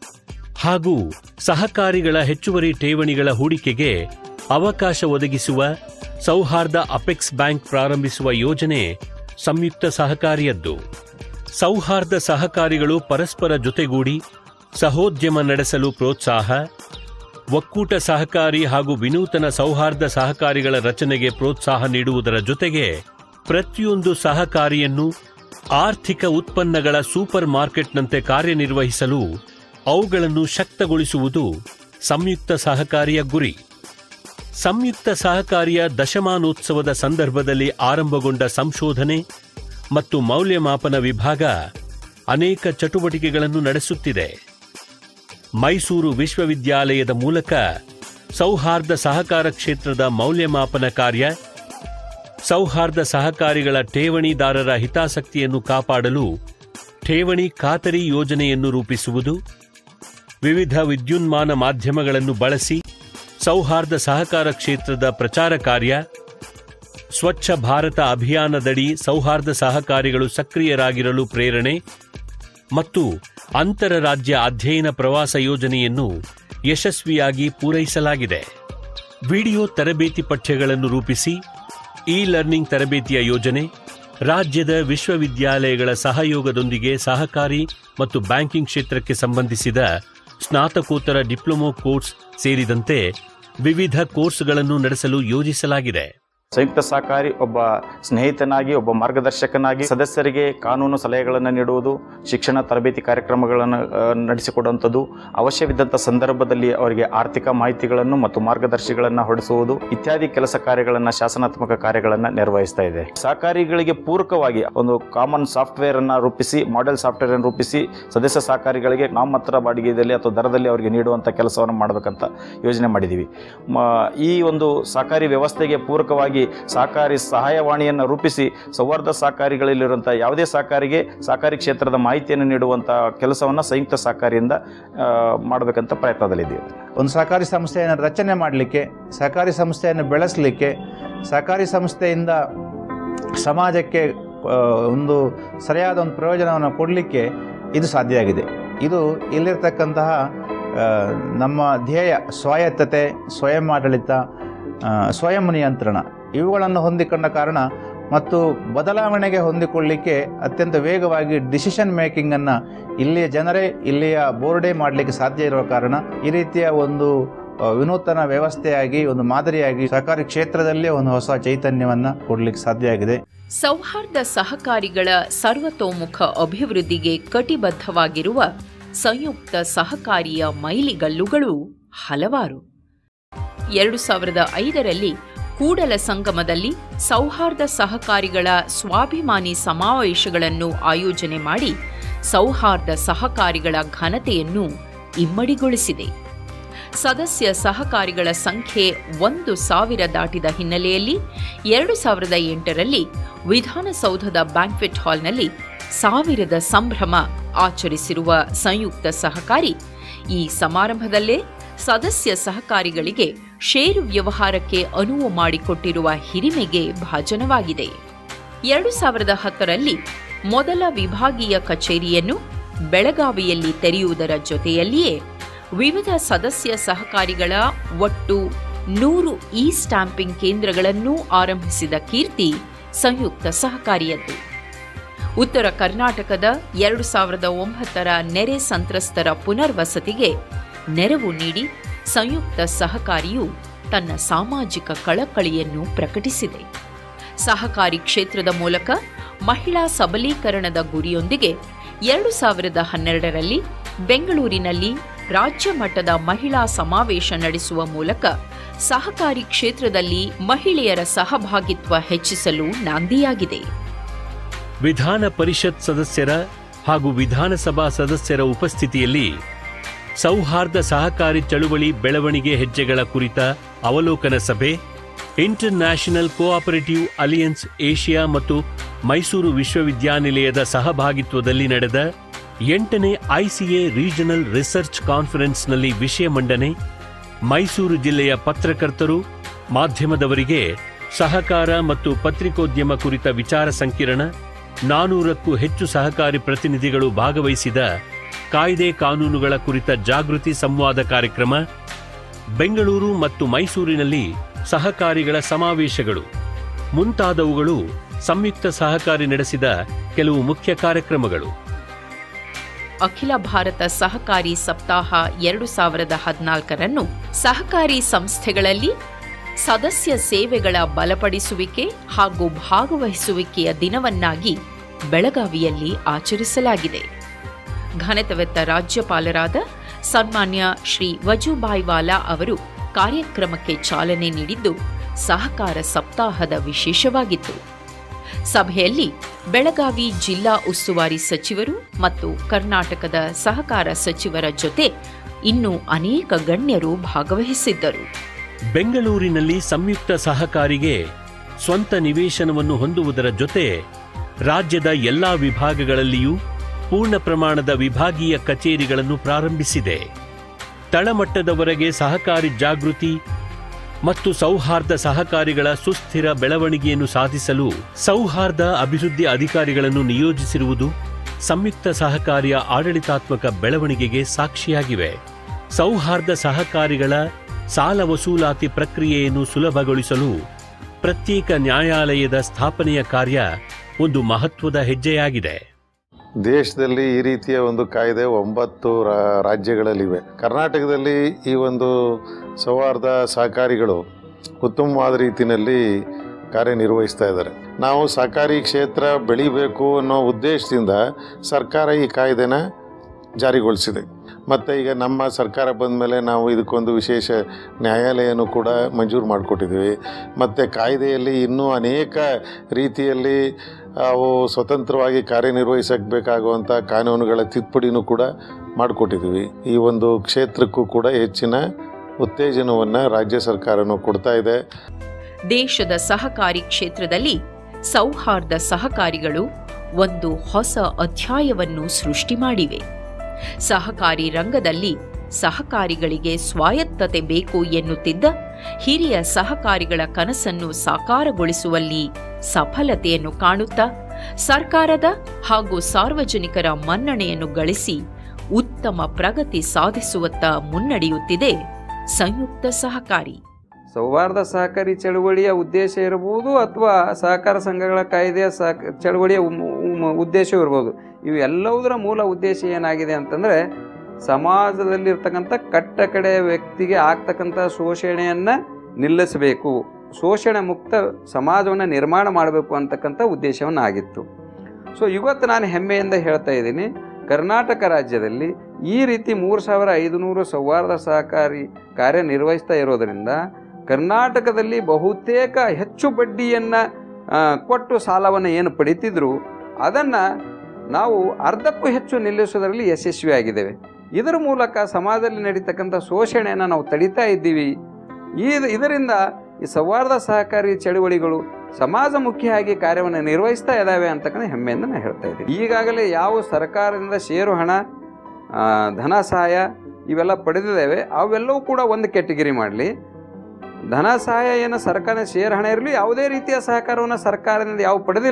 ಹಾಗೂ ಸಹಕಾರಿಗಳ ಹೆಚ್ಚುವರಿ ಠೇವಣಿಗಳ ಹೂಡಿಕೆಗೆ ಅವಕಾಶ ಒದಗಿಸುವ ಸೌಹಾರ್ದ ಅಪೆಕ್ಸ್ ಬ್ಯಾಂಕ್ ಪ್ರಾರಂಭಿಸುವ ಯೋಜನೆ ಸಂಯುಕ್ತ ಸಹಕಾರಿಯದ್ದು ಸೌಹಾರ್ದ ಸಹಕಾರಿಗಳು ಪರಸ್ಪರ ಜೊತೆಗೂಡಿ ಸಹೋದ್ಯಮ ನಡೆಸಲು ಪ್ರೋತ್ಸಾಹ ಒಕ್ಕೂಟ ಸಹಕಾರಿ ಹಾಗೂ ವಿನೂತನ ಸೌಹಾರ್ದ ಸಹಕಾರಿಗಳ ರಚನೆಗೆ ಪ್ರೋತ್ಸಾಹ ನೀಡುವುದರ ಜೊತೆಗೆ ಪ್ರತಿಯೊಂದು ಸಹಕಾರಿಯನ್ನು ಆರ್ಥಿಕ ಉತ್ಪನ್ನಗಳ ಸೂಪರ್ ಮಾರ್ಕೆಟ್ನಂತೆ ಕಾರ್ಯನಿರ್ವಹಿಸಲು ಅವುಗಳನ್ನು ಶಕ್ತಗೊಳಿಸುವುದು ಸಂಯುಕ್ತ ಸಹಕಾರಿಯ ಗುರಿ ಸಂಯುಕ್ತ ಸಹಕಾರಿಯ ದಶಮಾನೋತ್ಸವದ ಸಂದರ್ಭದಲ್ಲಿ ಆರಂಭಗೊಂಡ ಸಂಶೋಧನೆ ಮತ್ತು ಮೌಲ್ಯಮಾಪನ ವಿಭಾಗ ಅನೇಕ ಚಟುವಟಿಕೆಗಳನ್ನು ನಡೆಸುತ್ತಿದೆ ಮೈಸೂರು ವಿಶ್ವವಿದ್ಯಾಲಯದ ಮೂಲಕ ಸೌಹಾರ್ದ ಸಹಕಾರ ಕ್ಷೇತ್ರದ ಮೌಲ್ಯಮಾಪನ ಕಾರ್ಯ ಸೌಹಾರ್ದ ಸಹಕಾರಿಗಳ ಠೇವಣಿದಾರರ ಹಿತಾಸಕ್ತಿಯನ್ನು ಕಾಪಾಡಲು ಠೇವಣಿ ಖಾತರಿ ಯೋಜನೆಯನ್ನು ರೂಪಿಸುವುದು ವಿವಿಧ ವಿದ್ಯುನ್ಮಾನ ಮಾಧ್ಯಮಗಳನ್ನು ಬಳಸಿ ಸೌಹಾರ್ದ ಸಹಕಾರ ಕ್ಷೇತ್ರದ ಪ್ರಚಾರ ಕಾರ್ಯ ಸ್ವಚ್ಛ ಭಾರತ ಅಭಿಯಾನದಡಿ ಸೌಹಾರ್ದ ಸಹಕಾರಿಗಳು ಸಕ್ರಿಯರಾಗಿರಲು ಪ್ರೇರಣೆ ಮತ್ತು ಅಂತರರಾಜ್ಯ ಅಧ್ಯಯನ ಪ್ರವಾಸ ಯೋಜನೆಯನ್ನು ಯಶಸ್ವಿಯಾಗಿ ಪೂರೈಸಲಾಗಿದೆ ವಿಡಿಯೋ ತರಬೇತಿ ಪಠ್ಯಗಳನ್ನು ರೂಪಿಸಿ ಇ ಲರ್ನಿಂಗ್ ತರಬೇತಿಯ ಯೋಜನೆ ರಾಜ್ಯದ ವಿಶ್ವವಿದ್ಯಾಲಯಗಳ ಸಹಯೋಗದೊಂದಿಗೆ ಸಹಕಾರಿ ಮತ್ತು ಬ್ಯಾಂಕಿಂಗ್ ಕ್ಷೇತ್ರಕ್ಕೆ ಸಂಬಂಧಿಸಿದ ಸ್ನಾತಕೋತ್ತರ ಡಿಪ್ಲೊಮೊ ಕೋರ್ಸ್ ಸೇರಿದಂತೆ ವಿವಿಧ ಕೋರ್ಸ್ಗಳನ್ನು ನಡೆಸಲು ಯೋಜಿಸಲಾಗಿದೆ ಸಂಯುಕ್ತ ಸಹಕಾರಿ ಒಬ್ಬ ಸ್ನೇಹಿತನಾಗಿ ಒಬ್ಬ ಮಾರ್ಗದರ್ಶಕನಾಗಿ ಸದಸ್ಯರಿಗೆ ಕಾನೂನು ಸಲಹೆಗಳನ್ನು ನೀಡುವುದು ಶಿಕ್ಷಣ ತರಬೇತಿ ಕಾರ್ಯಕ್ರಮಗಳನ್ನು ಆ, ನಡೆಸಿಕೊಡುವಂಥದ್ದು ಅವಶ್ಯವಿದ್ದಂಥ ಸಂದರ್ಭದಲ್ಲಿ ಅವರಿಗೆ ಆರ್ಥಿಕ ಮಾಹಿತಿಗಳನ್ನು ಮತ್ತು ಮಾರ್ಗದರ್ಶಿಗಳನ್ನು ಹೊರಡಿಸುವುದು ಇತ್ಯಾದಿ ಕೆಲಸ ಕಾರ್ಯಗಳನ್ನು ಶಾಸನಾತ್ಮಕ ಕಾರ್ಯಗಳನ್ನು ನಿರ್ವಹಿಸ್ತಾ ಇದೆ ಸಹಕಾರಿಗಳಿಗೆ ಪೂರಕವಾಗಿ ಒಂದು ಕಾಮನ್ ಸಾಫ್ಟ್ವೇರ್ ಅನ್ನು ರೂಪಿಸಿ ಮಾಡೆಲ್ ಸಾಫ್ಟ್ವೇರ್ ಅನ್ನು ರೂಪಿಸಿ ಸದಸ್ಯ ಸಹಕಾರಿಗಳಿಗೆ ನಾಮಮಾತ್ರ ಬಾಡಿಗೆಯಲ್ಲಿ ಅಥವಾ ದರದಲ್ಲಿ ಅವರಿಗೆ ನೀಡುವಂಥ ಕೆಲಸವನ್ನು ಮಾಡಬೇಕಂತ ಯೋಜನೆ ಮಾಡಿದ್ದೀವಿ ಮ ಈ ಒಂದು ಸಹಕಾರಿ ವ್ಯವಸ್ಥೆಗೆ ಪೂರಕವಾಗಿ ಸಹಕಾರಿ ಸಹಾಯವಾಣಿಯನ್ನು ರೂಪಿಸಿ ಸೌಹಾರ್ದ ಸಹಕಾರಿಗಳಲ್ಲಿರುವಂಥ ಯಾವುದೇ ಸಹಕಾರಿಗೆ ಸಹಕಾರಿ ಕ್ಷೇತ್ರದ ಮಾಹಿತಿಯನ್ನು ನೀಡುವಂಥ ಕೆಲಸವನ್ನು ಸಂಯುಕ್ತ ಸಹಕಾರಿಯಿಂದ ಆ, ಮಾಡಬೇಕಂತ ಪ್ರಯತ್ನದಲ್ಲಿದ್ದೀವಿ ಒಂದು ಸಹಕಾರಿ ಸಂಸ್ಥೆಯನ್ನು ರಚನೆ ಮಾಡಲಿಕ್ಕೆ ಸಹಕಾರಿ ಸಂಸ್ಥೆಯನ್ನು ಬೆಳೆಸಲಿಕ್ಕೆ ಸಹಕಾರಿ ಸಂಸ್ಥೆಯಿಂದ ಸಮಾಜಕ್ಕೆ ಆ, ಒಂದು ಸರಿಯಾದ ಒಂದು ಪ್ರಯೋಜನವನ್ನು ಕೊಡಲಿಕ್ಕೆ ಇದು ಸಾಧ್ಯ ಆಗಿದೆ ಇದು ಇಲ್ಲಿರ್ತಕ್ಕಂತಹ ಆ, ನಮ್ಮ ಧ್ಯೇಯ ಸ್ವಾಯತ್ತತೆ ಸ್ವಯಂ ಆಡಳಿತ ಆ, ಸ್ವಯಂ ನಿಯಂತ್ರಣ ಇವುಗಳನ್ನು ಹೊಂದಿಕೊಂಡ ಕಾರಣ ಮತ್ತು ಬದಲಾವಣೆಗೆ ಹೊಂದಿಕೊಳ್ಳಿಕ್ಕೆ ಅತ್ಯಂತ ವೇಗವಾಗಿ ಡಿಸಿಷನ್ ಮೇಕಿಂಗನ್ನು ಇಲ್ಲಿಯ ಜನರೇ ಇಲ್ಲಿಯ ಬೋರ್ಡೇ ಮಾಡಲಿಕ್ಕೆ ಸಾಧ್ಯ ಇರುವ ಕಾರಣ ಈ ರೀತಿಯ ಒಂದು ಆ, ವಿನೂತನ ವ್ಯವಸ್ಥೆಯಾಗಿ ಒಂದು ಮಾದರಿಯಾಗಿ ಸಹಕಾರಿ ಕ್ಷೇತ್ರದಲ್ಲೇ ಒಂದು ಹೊಸ ಚೈತನ್ಯವನ್ನು ಕೊಡಲಿಕ್ಕೆ ಸಾಧ್ಯ ಆಗಿದೆ ಸೌಹಾರ್ದ ಸಹಕಾರಿಗಳ ಸರ್ವತೋಮುಖ ಅಭಿವೃದ್ಧಿಗೆ ಕಟಿಬದ್ಧವಾಗಿರುವ ಸಂಯುಕ್ತ ಸಹಕಾರಿಯ ಮೈಲಿಗಲ್ಲುಗಳು ಹಲವಾರು ಎರಡು ಸಾವಿರದ ಐದರಲ್ಲಿ ಕೂಡಲ ಸಂಗಮದಲ್ಲಿ ಸೌಹಾರ್ದ ಸಹಕಾರಿಗಳ ಸ್ವಾಭಿಮಾನಿ ಸಮಾವೇಶಗಳನ್ನು ಆಯೋಜನೆ ಮಾಡಿ ಸೌಹಾರ್ದ ಸಹಕಾರಿಗಳ ಘನತೆಯನ್ನು ಇಮ್ಮಡಿಗೊಳಿಸಿದೆ ಸದಸ್ಯ ಸಹಕಾರಿಗಳ ಸಂಖ್ಯೆ ಒಂದು ಸಾವಿರ ದಾಟಿದ ಹಿನ್ನೆಲೆಯಲ್ಲಿ ಎರಡು ಸಾವಿರದ ಎಂಟರಲ್ಲಿ ವಿಧಾನಸೌಧದ ಬ್ಯಾಂಕ್ವೆಟ್ ಹಾಲ್ನಲ್ಲಿ ಸಾವಿರದ ಸಂಭ್ರಮ ಆಚರಿಸಿರುವ ಸಂಯುಕ್ತ ಸಹಕಾರಿ ಈ ಸಮಾರಂಭದಲ್ಲೇ ಸದಸ್ಯ ಸಹಕಾರಿಗಳಿಗೆ ಷೇರು ವ್ಯವಹಾರಕ್ಕೆ ಅನುವು ಮಾಡಿಕೊಟ್ಟಿರುವ ಹಿರಿಮೆಗೆ ಭಾಜನವಾಗಿದೆ ಎರಡು ಸಾವಿರದ ಹತ್ತರಲ್ಲಿ ಮೊದಲ ವಿಭಾಗೀಯ ಕಚೇರಿಯನ್ನು ಬೆಳಗಾವಿಯಲ್ಲಿ ತೆರೆಯುವುದರ ಜೊತೆಯಲ್ಲಿಯೇ ವಿವಿಧ ಸದಸ್ಯ ಸಹಕಾರಿಗಳ ಒಟ್ಟು ನೂರು ಇ ಸ್ಟಾಂಪಿಂಗ್ ಕೇಂದ್ರಗಳನ್ನೂ ಆರಂಭಿಸಿದ ಕೀರ್ತಿ ಸಂಯುಕ್ತ ಸಹಕಾರಿಯದ್ದು ಉತ್ತರ ಕರ್ನಾಟಕದ ಎರಡು ಸಾವಿರದ ಒಂಬತ್ತರ ನೆರೆ ಸಂತ್ರಸ್ತರ ಪುನರ್ವಸತಿಗೆ ನೆರವು ನೀಡಿ ಸಂಯುಕ್ತ ಸಹಕಾರಿಯು ತನ್ನ ಸಾಮಾಜಿಕ ಕಳಕಳಿಯನ್ನು ಪ್ರಕಟಿಸಿದೆ ಸಹಕಾರಿ ಕ್ಷೇತ್ರದ ಮೂಲಕ ಮಹಿಳಾ ಸಬಲೀಕರಣದ ಗುರಿಯೊಂದಿಗೆ ಎರಡು ಸಾವಿರದ ಹನ್ನೆರಡರಲ್ಲಿ ಬೆಂಗಳೂರಿನಲ್ಲಿ ರಾಜ್ಯ ಮಟ್ಟದ ಮಹಿಳಾ ಸಮಾವೇಶ ನಡೆಸುವ ಮೂಲಕ ಸಹಕಾರಿ ಕ್ಷೇತ್ರದಲ್ಲಿ ಮಹಿಳೆಯರ ಸಹಭಾಗಿತ್ವ ಹೆಚ್ಚಿಸಲು ನಾಂದಿಯಾಗಿದೆ ವಿಧಾನ ಪರಿಷತ್ ಸದಸ್ಯರ ಹಾಗೂ ವಿಧಾನಸಭಾ ಸದಸ್ಯರ ಉಪಸ್ಥಿತಿಯಲ್ಲಿ ಸೌಹಾರ್ದ ಸಹಕಾರಿ ಚಳುವಳಿ ಬೆಳವಣಿಗೆ ಹೆಜ್ಜೆಗಳ ಕುರಿತ ಅವಲೋಕನ ಸಭೆ international cooperative alliance Asia ಮತ್ತು ಮೈಸೂರು ವಿಶ್ವವಿದ್ಯಾನಿಲಯದ ಸಹಭಾಗಿತ್ವದಲ್ಲಿ ನಡೆದ ಎಂಟನೇ ಐಸಿಎ ರೀಜನಲ್ ರಿಸರ್ಚ್ ಕಾನ್ಫರೆನ್ಸ್ನಲ್ಲಿ ವಿಷಯ ಮಂಡನೆ ಮೈಸೂರು ಜಿಲ್ಲೆಯ ಪತ್ರಕರ್ತರು ಮಾಧ್ಯಮದವರಿಗೆ ಸಹಕಾರ ಮತ್ತು ಪತ್ರಿಕೋದ್ಯಮ ಕುರಿತ ವಿಚಾರ ಸಂಕಿರಣ ನಾನೂರಕ್ಕೂ ಹೆಚ್ಚು ಸಹಕಾರಿ ಪ್ರತಿನಿಧಿಗಳು ಭಾಗವಹಿಸಿದ ಕಾಯ್ದೆ ಕಾನೂನುಗಳ ಕುರಿತ ಜಾಗೃತಿ ಸಂವಾದ ಕಾರ್ಯಕ್ರಮ ಬೆಂಗಳೂರು ಮತ್ತು ಮೈಸೂರಿನಲ್ಲಿ ಸಹಕಾರಿಗಳ ಸಮಾವೇಶಗಳು ಮುಂತಾದವುಗಳು ಸಂಯುಕ್ತ ಸಹಕಾರಿ ನಡೆಸಿದ ಕೆಲವು ಮುಖ್ಯ ಕಾರ್ಯಕ್ರಮಗಳು ಅಖಿಲ ಭಾರತ ಸಹಕಾರಿ ಸಪ್ತಾಹ ಎರಡು ಸಾವಿರದ ಹದಿನಾಲ್ಕರನ್ನು ಸಹಕಾರಿ ಸಂಸ್ಥೆಗಳಲ್ಲಿ ಸದಸ್ಯ ಸೇವೆಗಳ ಬಲಪಡಿಸುವಿಕೆ ಹಾಗೂ ಭಾಗವಹಿಸುವಿಕೆಯ ದಿನವನ್ನಾಗಿ ಬೆಳಗಾವಿಯಲ್ಲಿ ಆಚರಿಸಲಾಗಿದೆ ಘನತೆವೆತ್ತ ರಾಜ್ಯಪಾಲರಾದ ಸನ್ಮಾನ್ಯ ಶ್ರೀ ವಜುಭಾಯ್ ವಾಲಾ ಅವರು ಕಾರ್ಯಕ್ರಮಕ್ಕೆ ಚಾಲನೆ ನೀಡಿದ್ದು ಸಹಕಾರ ಸಪ್ತಾಹದ ವಿಶೇಷವಾಗಿತ್ತು ಸಭೆಯಲ್ಲಿ ಬೆಳಗಾವಿ ಜಿಲ್ಲಾ ಉಸ್ತುವಾರಿ ಸಚಿವರು ಮತ್ತು ಕರ್ನಾಟಕದ ಸಹಕಾರ ಸಚಿವರ ಜೊತೆ ಇನ್ನೂ ಅನೇಕ ಗಣ್ಯರು ಭಾಗವಹಿಸಿದ್ದರು ಬೆಂಗಳೂರಿನಲ್ಲಿ ಸಂಯುಕ್ತ ಸಹಕಾರಿಗೆ ಸ್ವಂತ ನಿವೇಶನವನ್ನು ಹೊಂದುವುದರ ಜೊತೆ ರಾಜ್ಯದ ಎಲ್ಲಾ ವಿಭಾಗಗಳಲ್ಲಿಯೂ ಪೂರ್ಣ ಪ್ರಮಾಣದ ವಿಭಾಗೀಯ ಕಚೇರಿಗಳನ್ನು ಪ್ರಾರಂಭಿಸಿದೆ ತಳಮಟ್ಟದವರೆಗೆ ಸಹಕಾರಿ ಜಾಗೃತಿ ಮತ್ತು ಸೌಹಾರ್ದ ಸಹಕಾರಿಗಳ ಸುಸ್ಥಿರ ಬೆಳವಣಿಗೆಯನ್ನು ಸಾಧಿಸಲು ಸೌಹಾರ್ದ ಅಭಿವೃದ್ಧಿ ಅಧಿಕಾರಿಗಳನ್ನು ನಿಯೋಜಿಸಿರುವುದು ಸಂಯುಕ್ತ ಸಹಕಾರಿಯ ಆಡಳಿತಾತ್ಮಕ ಬೆಳವಣಿಗೆಗೆ ಸಾಕ್ಷಿಯಾಗಿವೆ ಸೌಹಾರ್ದ ಸಹಕಾರಿಗಳ ಸಾಲ ವಸೂಲಾತಿ ಪ್ರಕ್ರಿಯೆಯನ್ನು ಸುಲಭಗೊಳಿಸಲು ಪ್ರತ್ಯೇಕ ನ್ಯಾಯಾಲಯದ ಸ್ಥಾಪನೆಯ ಕಾರ್ಯ ಒಂದು ಮಹತ್ವದ ಹೆಜ್ಜೆಯಾಗಿದೆ ದೇಶದಲ್ಲಿ ಈ ರೀತಿಯ ಒಂದು ಕಾಯ್ದೆ ಒಂಬತ್ತು ರಾ- ರಾಜ್ಯಗಳಲ್ಲಿವೆ ಕರ್ನಾಟಕದಲ್ಲಿ ಈ ಒಂದು ಸೌಹಾರ್ದ ಸಹಕಾರಿಗಳು ಉತ್ತಮವಾದ ರೀತಿಯಲ್ಲಿ ಕಾರ್ಯನಿರ್ವಹಿಸ್ತಾ ಇದ್ದಾರೆ ನಾವು ಸಹಕಾರಿ ಕ್ಷೇತ್ರ ಬೆಳಿಬೇಕು ಅನ್ನೋ ಉದ್ದೇಶದಿಂದ ಸರ್ಕಾರ ಈ ಕಾಯ್ದೆನ ಜಾರಿಗೊಳಿಸಿದೆ ಮತ್ತು ಈಗ ನಮ್ಮ ಸರ್ಕಾರ ಬಂದ ಮೇಲೆ ನಾವು ಇದಕ್ಕೊಂದು ವಿಶೇಷ ನ್ಯಾಯಾಲಯನೂ ಕೂಡ ಮಂಜೂರು ಮಾಡಿಕೊಟ್ಟಿದ್ದೀವಿ ಮತ್ತು ಕಾಯ್ದೆಯಲ್ಲಿ ಇನ್ನೂ ಅನೇಕ ರೀತಿಯಲ್ಲಿ ಅವು ಸ್ವತಂತ್ರವಾಗಿ ಕಾರ್ಯನಿರ್ವಹಿಸಕ್ಕೆ ಬೇಕಾಗುವಂಥ ಕಾನೂನುಗಳ ತಿದ್ದುಪಡಿನೂ ಕೂಡ ಮಾಡಿಕೊಟ್ಟಿದ್ದೀವಿ ಈ ಒಂದು ಕ್ಷೇತ್ರಕ್ಕೂ ಕೂಡ ಹೆಚ್ಚಿನ ಉತ್ತೇಜನವನ್ನು ರಾಜ್ಯ ಸರ್ಕಾರನೂ ಕೊಡ್ತಾ ಇದೆ ದೇಶದ ಸಹಕಾರಿ ಕ್ಷೇತ್ರದಲ್ಲಿ ಸೌಹಾರ್ದ ಸಹಕಾರಿಗಳು ಒಂದು ಹೊಸ ಅಧ್ಯಾಯವನ್ನು ಸೃಷ್ಟಿ ಮಾಡಿವೆ ಸಹಕಾರಿ ರಂಗದಲ್ಲಿ ಸಹಕಾರಿಗಳಿಗೆ ಸ್ವಾಯತ್ತತೆ ಬೇಕು ಎನ್ನುತ್ತಿದ್ದ ಹಿರಿಯ ಸಹಕಾರಿಗಳ ಕನಸನ್ನು ಸಾಕಾರಗೊಳಿಸುವಲ್ಲಿ ಸಫಲತೆಯನ್ನು ಕಾಣುತ್ತಾ ಸರ್ಕಾರದ ಹಾಗೂ ಸಾರ್ವಜನಿಕರ ಮನ್ನಣೆಯನ್ನು ಗಳಿಸಿ ಉತ್ತಮ ಪ್ರಗತಿ ಸಾಧಿಸುವತ್ತ ಮುನ್ನಡೆಯುತ್ತಿದೆ ಸಂಯುಕ್ತ ಸಹಕಾರಿ ಸೌಹಾರ್ದ ಸಹಕಾರಿ ಚಳುವಳಿಯ ಉದ್ದೇಶ ಇರಬಹುದು ಅಥವಾ ಸಹಕಾರ ಸಂಘಗಳ ಕಾಯ್ದೆಯ ಸಹ ಚಳುವಳಿಯ ಉಮ್- ಉಮ್- ಉದ್ದೇಶವೂ ಇರ್ಬೋದು ಇವು ಎಲ್ಲವುದರ ಮೂಲ ಉದ್ದೇಶ ಏನಾಗಿದೆ ಅಂತಂದರೆ ಸಮಾಜದಲ್ಲಿರ್ತಕ್ಕಂಥ ಕಟ್ಟ ಕಡೆಯ ವ್ಯಕ್ತಿಗೆ ಆಗ್ತಕ್ಕಂಥ ಶೋಷಣೆಯನ್ನು ನಿಲ್ಲಿಸಬೇಕು ಶೋಷಣೆ ಮುಕ್ತ ಸಮಾಜವನ್ನು ನಿರ್ಮಾಣ ಮಾಡಬೇಕು ಅಂತಕ್ಕಂಥ ಉದ್ದೇಶವನ್ನು ಆಗಿತ್ತು ಸೊ ಇವತ್ತು ನಾನು ಹೆಮ್ಮೆಯಿಂದ ಹೇಳ್ತಾ ಇದ್ದೀನಿ ಕರ್ನಾಟಕ ರಾಜ್ಯದಲ್ಲಿ ಈ ರೀತಿ ಮೂರು ಸಾವಿರ ಐದುನೂರು ಸೌಹಾರ್ದ ಸಹಕಾರಿ ಕಾರ್ಯನಿರ್ವಹಿಸ್ತಾ ಇರೋದರಿಂದ ಕರ್ನಾಟಕದಲ್ಲಿ ಬಹುತೇಕ ಹೆಚ್ಚು ಬಡ್ಡಿಯನ್ನು ಕೊಟ್ಟು ಸಾಲವನ್ನು ಏನು ಪಡಿತಿದ್ರು ಅದನ್ನು ನಾವು ಅರ್ಧಕ್ಕೂ ಹೆಚ್ಚು ನಿಲ್ಲಿಸೋದರಲ್ಲಿ ಯಶಸ್ವಿಯಾಗಿದ್ದೇವೆ ಇದರ ಮೂಲಕ ಸಮಾಜದಲ್ಲಿ ನಡೀತಕ್ಕಂಥ ಶೋಷಣೆಯನ್ನು ನಾವು ತಡಿತಾ ಇದ್ದೀವಿ ಈ ಇದರಿಂದ ಈ ಸೌಹಾರ್ದ ಸಹಕಾರಿ ಚಳುವಳಿಗಳು ಸಮಾಜಮುಖಿಯಾಗಿ ಕಾರ್ಯವನ್ನು ನಿರ್ವಹಿಸ್ತಾ ಇದ್ದಾವೆ ಅಂತಕ್ಕಂಥ ಹೆಮ್ಮೆಯಿಂದ ನಾನು ಹೇಳ್ತಾ ಇದ್ದೀನಿ ಈಗಾಗಲೇ ಯಾವ ಸರ್ಕಾರದಿಂದ ಷೇರು ಹಣ ಆ, ಧನ ಸಹಾಯ ಇವೆಲ್ಲ ಪಡೆದಿದ್ದೇವೆ ಅವೆಲ್ಲವೂ ಕೂಡ ಒಂದು ಕೆಟಗಿರಿ ಮಾಡಲಿ ಧನ ಸಹಾಯ ಏನು ಸರ್ಕಾರ ಷೇರ್ ಹಣ ಇರಲಿ ಯಾವುದೇ ರೀತಿಯ ಸಹಕಾರವನ್ನು ಸರ್ಕಾರದಿಂದ ಯಾವ ಪಡೆದಿಲ್ಲ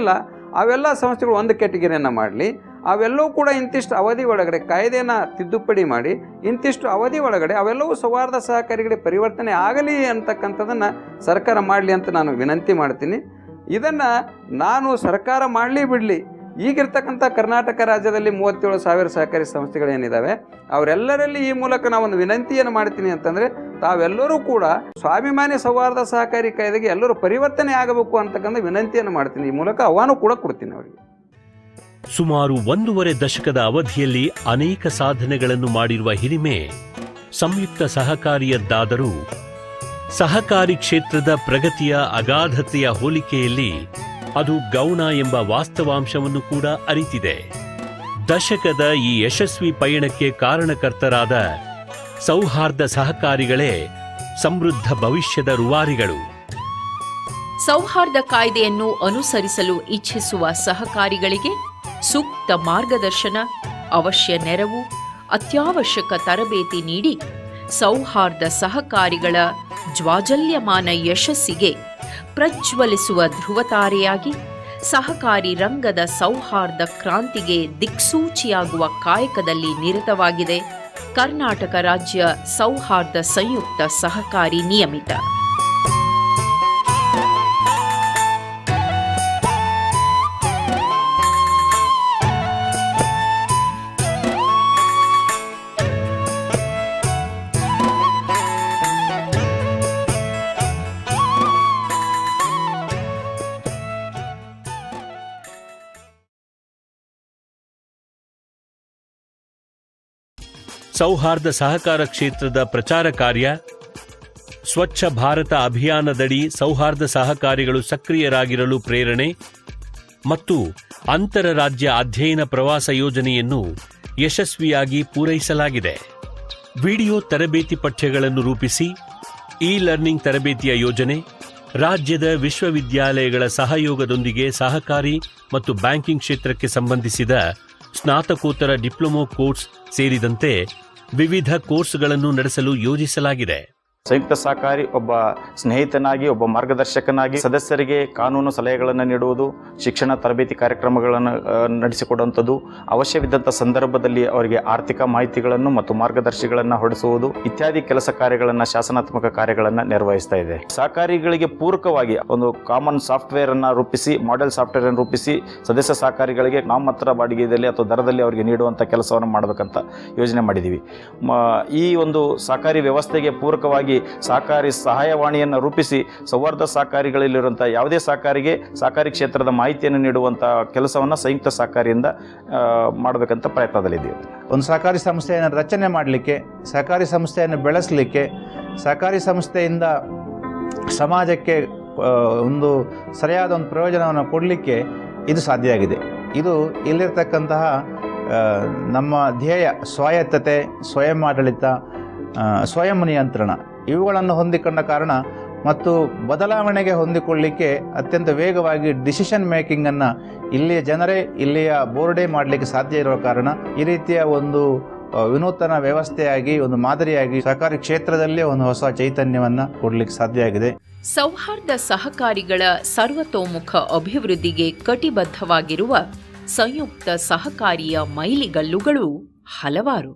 ಅವೆಲ್ಲ ಸಂಸ್ಥೆಗಳು ಒಂದು ಕ್ಯಾಟಗಿರಿಯನ್ನು ಮಾಡಲಿ ಅವೆಲ್ಲವೂ ಕೂಡ ಇಂತಿಷ್ಟು ಅವಧಿ ಒಳಗಡೆ ಕಾಯ್ದೆನ ತಿದ್ದುಪಡಿ ಮಾಡಿ ಇಂತಿಷ್ಟು ಅವಧಿ ಒಳಗಡೆ ಅವೆಲ್ಲವೂ ಸೌಹಾರ್ದ ಸಹಕಾರಿಗಳಿಗೆ ಪರಿವರ್ತನೆ ಆಗಲಿ ಅಂತಕ್ಕಂಥದ್ದನ್ನು ಸರ್ಕಾರ ಮಾಡಲಿ ಅಂತ ನಾನು ವಿನಂತಿ ಮಾಡ್ತೀನಿ ಇದನ್ನು ನಾನು ಸರ್ಕಾರ ಮಾಡಲಿ ಬಿಡಲಿ ಈಗಿರ್ತಕ್ಕಂಥ ಕರ್ನಾಟಕ ರಾಜ್ಯದಲ್ಲಿ ಮೂವತ್ತೇಳು ಸಾವಿರ ಸಹಕಾರಿ ಸಂಸ್ಥೆಗಳೇನಿದ್ದಾವೆ ಅವರೆಲ್ಲರಲ್ಲಿ ಈ ಮೂಲಕ ನಾವೊಂದು ವಿನಂತಿಯನ್ನು ಮಾಡ್ತೀನಿ ಅಂತಂದರೆ ತಾವೆಲ್ಲರೂ ಕೂಡ ಸ್ವಾಭಿಮಾನಿ ಸೌಹಾರ್ದ ಸಹಕಾರಿ ಕಾಯ್ದೆಗೆ ಎಲ್ಲರೂ ಪರಿವರ್ತನೆ ಆಗಬೇಕು ಅಂತಕ್ಕಂಥ ವಿನಂತಿಯನ್ನು ಮಾಡ್ತೀನಿ ಈ ಮೂಲಕ ಆಹ್ವಾನ ಕೂಡ ಕೊಡ್ತೀನಿ ಅವರಿಗೆ ಸುಮಾರು ಒಂದೂವರೆ ದಶಕದ ಅವಧಿಯಲ್ಲಿ ಅನೇಕ ಸಾಧನೆಗಳನ್ನು ಮಾಡಿರುವ ಹಿರಿಮೆ ಸಂಯುಕ್ತ ಸಹಕಾರಿಯದ್ದಾದರೂ ಸಹಕಾರಿ ಕ್ಷೇತ್ರದ ಪ್ರಗತಿಯ ಅಗಾಧತೆಯ ಹೋಲಿಕೆಯಲ್ಲಿ ಅದು ಗೌಣ ಎಂಬ ವಾಸ್ತವಾಂಶವನ್ನು ಕೂಡ ಅರಿತಿದೆ ದಶಕದ ಈ ಯಶಸ್ವಿ ಪಯಣಕ್ಕೆ ಕಾರಣಕರ್ತರಾದ ಸೌಹಾರ್ದ ಸಹಕಾರಿಗಳೇ ಸಮೃದ್ಧ ಭವಿಷ್ಯದ ರೂವಾರಿಗಳು ಸೌಹಾರ್ದ ಕಾಯ್ದೆಯನ್ನು ಅನುಸರಿಸಲು ಇಚ್ಛಿಸುವ ಸಹಕಾರಿಗಳಿಗೆ ಸೂಕ್ತ ಮಾರ್ಗದರ್ಶನ ಅವಶ್ಯ ನೆರವು ಅತ್ಯವಶ್ಯಕ ತರಬೇತಿ ನೀಡಿ ಸೌಹಾರ್ದ ಸಹಕಾರಿಗಳ ಜ್ವಾಜಲ್ಯಮಾನ ಯಶಸ್ಸಿಗೆ ಪ್ರಜ್ವಲಿಸುವ ಧ್ರುವತಾರೆಯಾಗಿ ಸಹಕಾರಿ ರಂಗದ ಸೌಹಾರ್ದ ಕ್ರಾಂತಿಗೆ ದಿಕ್ಸೂಚಿಯಾಗುವ ಕಾಯಕದಲ್ಲಿ ನಿರತವಾಗಿದೆ ಕರ್ನಾಟಕ ರಾಜ್ಯ ಸೌಹಾರ್ದ ಸಂಯುಕ್ತ ಸಹಕಾರಿ ನಿಯಮಿತ ಸೌಹಾರ್ದ ಸಹಕಾರ ಕ್ಷೇತ್ರದ ಪ್ರಚಾರ ಕಾರ್ಯ ಸ್ವಚ್ಛ ಭಾರತ ಅಭಿಯಾನದಡಿ ಸೌಹಾರ್ದ ಸಹಕಾರಿಗಳು ಸಕ್ರಿಯರಾಗಿರಲು ಪ್ರೇರಣೆ ಮತ್ತು ಅಂತರರಾಜ್ಯ ಅಧ್ಯಯನ ಪ್ರವಾಸ ಯೋಜನೆಯನ್ನು ಯಶಸ್ವಿಯಾಗಿ ಪೂರೈಸಲಾಗಿದೆ ವಿಡಿಯೋ ತರಬೇತಿ ಪಠ್ಯಗಳನ್ನು ರೂಪಿಸಿ ಇ ಲರ್ನಿಂಗ್ ತರಬೇತಿಯ ಯೋಜನೆ ರಾಜ್ಯದ ವಿಶ್ವವಿದ್ಯಾಲಯಗಳ ಸಹಯೋಗದೊಂದಿಗೆ ಸಹಕಾರಿ ಮತ್ತು ಬ್ಯಾಂಕಿಂಗ್ ಕ್ಷೇತ್ರಕ್ಕೆ ಸಂಬಂಧಿಸಿದ ಸ್ನಾತಕೋತ್ತರ ಡಿಪ್ಲೊಮೊ ಕೋರ್ಸ್ ಸೇರಿದಂತೆ ವಿವಿಧ ಕೋರ್ಸ್ಗಳನ್ನು ನಡೆಸಲು ಯೋಜಿಸಲಾಗಿದೆ ಸಂಯುಕ್ತ ಸಹಕಾರಿ ಒಬ್ಬ ಸ್ನೇಹಿತನಾಗಿ ಒಬ್ಬ ಮಾರ್ಗದರ್ಶಕನಾಗಿ ಸದಸ್ಯರಿಗೆ ಕಾನೂನು ಸಲಹೆಗಳನ್ನು ನೀಡುವುದು ಶಿಕ್ಷಣ ತರಬೇತಿ ಕಾರ್ಯಕ್ರಮಗಳನ್ನು ಆ, ನಡೆಸಿಕೊಡುವಂಥದ್ದು ಅವಶ್ಯವಿದ್ದಂಥ ಸಂದರ್ಭದಲ್ಲಿ ಅವರಿಗೆ ಆರ್ಥಿಕ ಮಾಹಿತಿಗಳನ್ನು ಮತ್ತು ಮಾರ್ಗದರ್ಶಿಗಳನ್ನು ಹೊರಡಿಸುವುದು ಇತ್ಯಾದಿ ಕೆಲಸ ಕಾರ್ಯಗಳನ್ನು ಶಾಸನಾತ್ಮಕ ಕಾರ್ಯಗಳನ್ನು ನಿರ್ವಹಿಸ್ತಾ ಇದೆ ಸಹಕಾರಿಗಳಿಗೆ ಪೂರಕವಾಗಿ ಒಂದು ಕಾಮನ್ ಸಾಫ್ಟ್ವೇರ್ ಅನ್ನು ರೂಪಿಸಿ ಮಾಡೆಲ್ ಸಾಫ್ಟ್ವೇರ್ ಅನ್ನು ರೂಪಿಸಿ ಸದಸ್ಯ ಸಹಕಾರಿಗಳಿಗೆ ನಾಮಮಾತ್ರ ಬಾಡಿಗೆಯಲ್ಲಿ ಅಥವಾ ದರದಲ್ಲಿ ಅವರಿಗೆ ನೀಡುವಂಥ ಕೆಲಸವನ್ನು ಮಾಡಬೇಕಂತ ಯೋಜನೆ ಮಾಡಿದ್ದೀವಿ ಮ- ಈ ಒಂದು ಸಹಕಾರಿ ವ್ಯವಸ್ಥೆಗೆ ಪೂರಕವಾಗಿ ಸಹಕಾರಿ ಸಹಾಯವಾಣಿಯನ್ನು ರೂಪಿಸಿ ಸೌಹಾರ್ದ ಸಹಕಾರಿಗಳಲ್ಲಿರುವಂಥ ಯಾವುದೇ ಸಹಕಾರಿಗೆ ಸಹಕಾರಿ ಕ್ಷೇತ್ರದ ಮಾಹಿತಿಯನ್ನು ನೀಡುವಂಥ ಕೆಲಸವನ್ನು ಸಂಯುಕ್ತ ಸಹಕಾರಿಯಿಂದ ಆ, ಮಾಡಬೇಕಂತ ಪ್ರಯತ್ನದಲ್ಲಿದ್ದೀವಿ ಒಂದು ಸಹಕಾರಿ ಸಂಸ್ಥೆಯನ್ನು ರಚನೆ ಮಾಡಲಿಕ್ಕೆ ಸಹಕಾರಿ ಸಂಸ್ಥೆಯನ್ನು ಬೆಳೆಸಲಿಕ್ಕೆ ಸಹಕಾರಿ ಸಂಸ್ಥೆಯಿಂದ ಸಮಾಜಕ್ಕೆ ಆ, ಒಂದು ಸರಿಯಾದ ಒಂದು ಪ್ರಯೋಜನವನ್ನು ಕೊಡಲಿಕ್ಕೆ ಇದು ಸಾಧ್ಯ ಆಗಿದೆ ಇದು ಇಲ್ಲಿರ್ತಕ್ಕಂತಹ ಆ, ನಮ್ಮ ಧ್ಯೇಯ ಸ್ವಾಯತ್ತತೆ ಸ್ವಯಂ ಆಡಳಿತ ಆ, ಸ್ವಯಂ ನಿಯಂತ್ರಣ ಇವುಗಳನ್ನು ಹೊಂದಿಕೊಂಡ ಕಾರಣ ಮತ್ತು ಬದಲಾವಣೆಗೆ ಹೊಂದಿಕೊಳ್ಳಿಕ್ಕೆ ಅತ್ಯಂತ ವೇಗವಾಗಿ ಡಿಸಿಷನ್ ಮೇಕಿಂಗನ್ನು ಇಲ್ಲಿಯ ಜನರೇ ಇಲ್ಲಿಯ ಬೋರ್ಡೇ ಮಾಡಲಿಕ್ಕೆ ಸಾಧ್ಯ ಇರುವ ಕಾರಣ ಈ ರೀತಿಯ ಒಂದು ಆ, ವಿನೂತನ ವ್ಯವಸ್ಥೆಯಾಗಿ ಒಂದು ಮಾದರಿಯಾಗಿ ಸಹಕಾರಿ ಕ್ಷೇತ್ರದಲ್ಲೇ ಒಂದು ಹೊಸ ಚೈತನ್ಯವನ್ನು ಕೊಡಲಿಕ್ಕೆ ಸಾಧ್ಯ ಆಗಿದೆ ಸೌಹಾರ್ದ ಸಹಕಾರಿಗಳ ಸರ್ವತೋಮುಖ ಅಭಿವೃದ್ಧಿಗೆ ಕಟಿಬದ್ಧವಾಗಿರುವ ಸಂಯುಕ್ತ ಸಹಕಾರಿಯ ಮೈಲಿಗಲ್ಲುಗಳು ಹಲವಾರು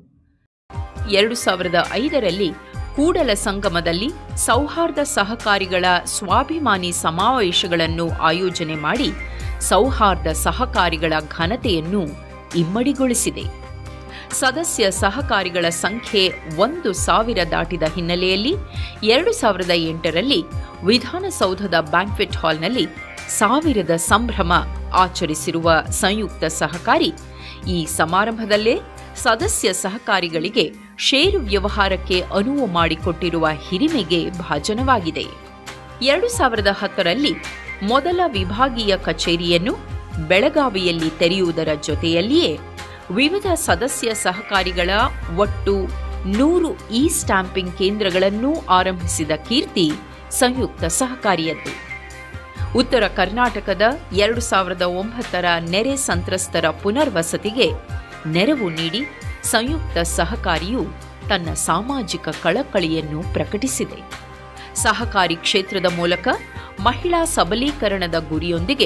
ಎರಡು ಸಾವಿರದ ಐದರಲ್ಲಿ ಕೂಡಲ ಸಂಗಮದಲ್ಲಿ ಸೌಹಾರ್ದ ಸಹಕಾರಿಗಳ ಸ್ವಾಭಿಮಾನಿ ಸಮಾವೇಶಗಳನ್ನು ಆಯೋಜನೆ ಮಾಡಿ ಸೌಹಾರ್ದ ಸಹಕಾರಿಗಳ ಘನತೆಯನ್ನು ಇಮ್ಮಡಿಗೊಳಿಸಿದೆ ಸದಸ್ಯ ಸಹಕಾರಿಗಳ ಸಂಖ್ಯೆ ಒಂದು ಸಾವಿರ ದಾಟಿದ ಹಿನ್ನೆಲೆಯಲ್ಲಿ ಎರಡು ಸಾವಿರದ ಎಂಟರಲ್ಲಿ ವಿಧಾನಸೌಧದ ಬ್ಯಾಂಕ್ವೆಟ್ ಹಾಲ್ನಲ್ಲಿ ಸಾವಿರದ ಸಂಭ್ರಮ ಆಚರಿಸಿರುವ ಸಂಯುಕ್ತ ಸಹಕಾರಿ ಈ ಸಮಾರಂಭದಲ್ಲೇ ಸದಸ್ಯ ಸಹಕಾರಿಗಳಿಗೆ ಷೇರು ವ್ಯವಹಾರಕ್ಕೆ ಅನುವು ಮಾಡಿಕೊಟ್ಟಿರುವ ಹಿರಿಮೆಗೆ ಭಾಜನವಾಗಿದೆ ಎರಡು ಸಾವಿರದ ಹತ್ತರಲ್ಲಿ ಮೊದಲ ವಿಭಾಗೀಯ ಕಚೇರಿಯನ್ನು ಬೆಳಗಾವಿಯಲ್ಲಿ ತೆರೆಯುವುದರ ಜೊತೆಯಲ್ಲಿಯೇ ವಿವಿಧ ಸದಸ್ಯ ಸಹಕಾರಿಗಳ ಒಟ್ಟು ನೂರು ಇ ಸ್ಟ್ಯಾಂಪಿಂಗ್ ಕೇಂದ್ರಗಳನ್ನೂ ಆರಂಭಿಸಿದ ಕೀರ್ತಿ ಸಂಯುಕ್ತ ಸಹಕಾರಿಯದ್ದು ಉತ್ತರ ಕರ್ನಾಟಕದ ಎರಡು ಸಾವಿರದ ಒಂಬತ್ತರ ನೆರೆ ಸಂತ್ರಸ್ತರ ಪುನರ್ವಸತಿಗೆ ನೆರವು ನೀಡಿ ಸಂಯುಕ್ತ ಸಹಕಾರಿಯು ತನ್ನ ಸಾಮಾಜಿಕ ಕಳಕಳಿಯನ್ನು ಪ್ರಕಟಿಸಿದೆ ಸಹಕಾರಿ ಕ್ಷೇತ್ರದ ಮೂಲಕ ಮಹಿಳಾ ಸಬಲೀಕರಣದ ಗುರಿಯೊಂದಿಗೆ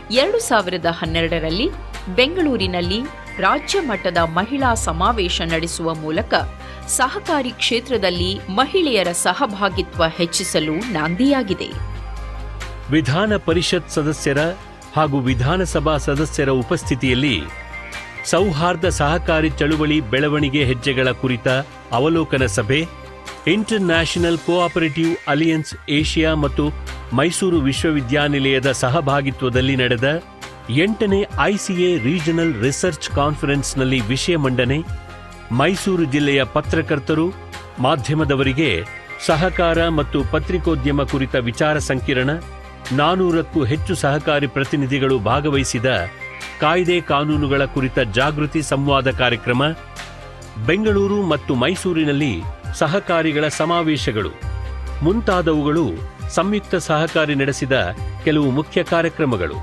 ಎರಡು ಸಾವಿರದ ಹನ್ನೆರಡರಲ್ಲಿ ಬೆಂಗಳೂರಿನಲ್ಲಿ ರಾಜ್ಯ ಮಟ್ಟದ ಮಹಿಳಾ ಸಮಾವೇಶ ನಡೆಸುವ ಮೂಲಕ ಸಹಕಾರಿ ಕ್ಷೇತ್ರದಲ್ಲಿ ಮಹಿಳೆಯರ ಸಹಭಾಗಿತ್ವ ಹೆಚ್ಚಿಸಲು ನಾಂದಿಯಾಗಿದೆ ವಿಧಾನ ಪರಿಷತ್ ಸದಸ್ಯರ ಹಾಗೂ ವಿಧಾನಸಭಾ ಸದಸ್ಯರ ಉಪಸ್ಥಿತಿಯಲ್ಲಿ ಸೌಹಾರ್ದ ಸಹಕಾರಿ ಚಳುವಳಿ ಬೆಳವಣಿಗೆ ಹೆಜ್ಜೆಗಳ ಕುರಿತ ಅವಲೋಕನ ಸಭೆ international cooperative alliance Asia ಮತ್ತು ಮೈಸೂರು ವಿಶ್ವವಿದ್ಯಾನಿಲಯದ ಸಹಭಾಗಿತ್ವದಲ್ಲಿ ನಡೆದ ಎಂಟನೇ ಐಸಿಎ ರೀಜನಲ್ ರಿಸರ್ಚ್ ಕಾನ್ಫರೆನ್ಸ್ನಲ್ಲಿ ವಿಷಯ ಮಂಡನೆ ಮೈಸೂರು ಜಿಲ್ಲೆಯ ಪತ್ರಕರ್ತರು ಮಾಧ್ಯಮದವರಿಗೆ ಸಹಕಾರ ಮತ್ತು ಪತ್ರಿಕೋದ್ಯಮ ಕುರಿತ ವಿಚಾರ ಸಂಕಿರಣ ನಾನೂರಕ್ಕೂ ಹೆಚ್ಚು ಸಹಕಾರಿ ಪ್ರತಿನಿಧಿಗಳು ಭಾಗವಹಿಸಿದ ಕಾಯ್ದೆ ಕಾನೂನುಗಳ ಕುರಿತ ಜಾಗೃತಿ ಸಂವಾದ ಕಾರ್ಯಕ್ರಮ ಬೆಂಗಳೂರು ಮತ್ತು ಮೈಸೂರಿನಲ್ಲಿ ಸಹಕಾರಿಗಳ ಸಮಾವೇಶಗಳು ಮುಂತಾದವುಗಳು ಸಂಯುಕ್ತ ಸಹಕಾರಿ ನಡೆಸಿದ ಕೆಲವು ಮುಖ್ಯ ಕಾರ್ಯಕ್ರಮಗಳು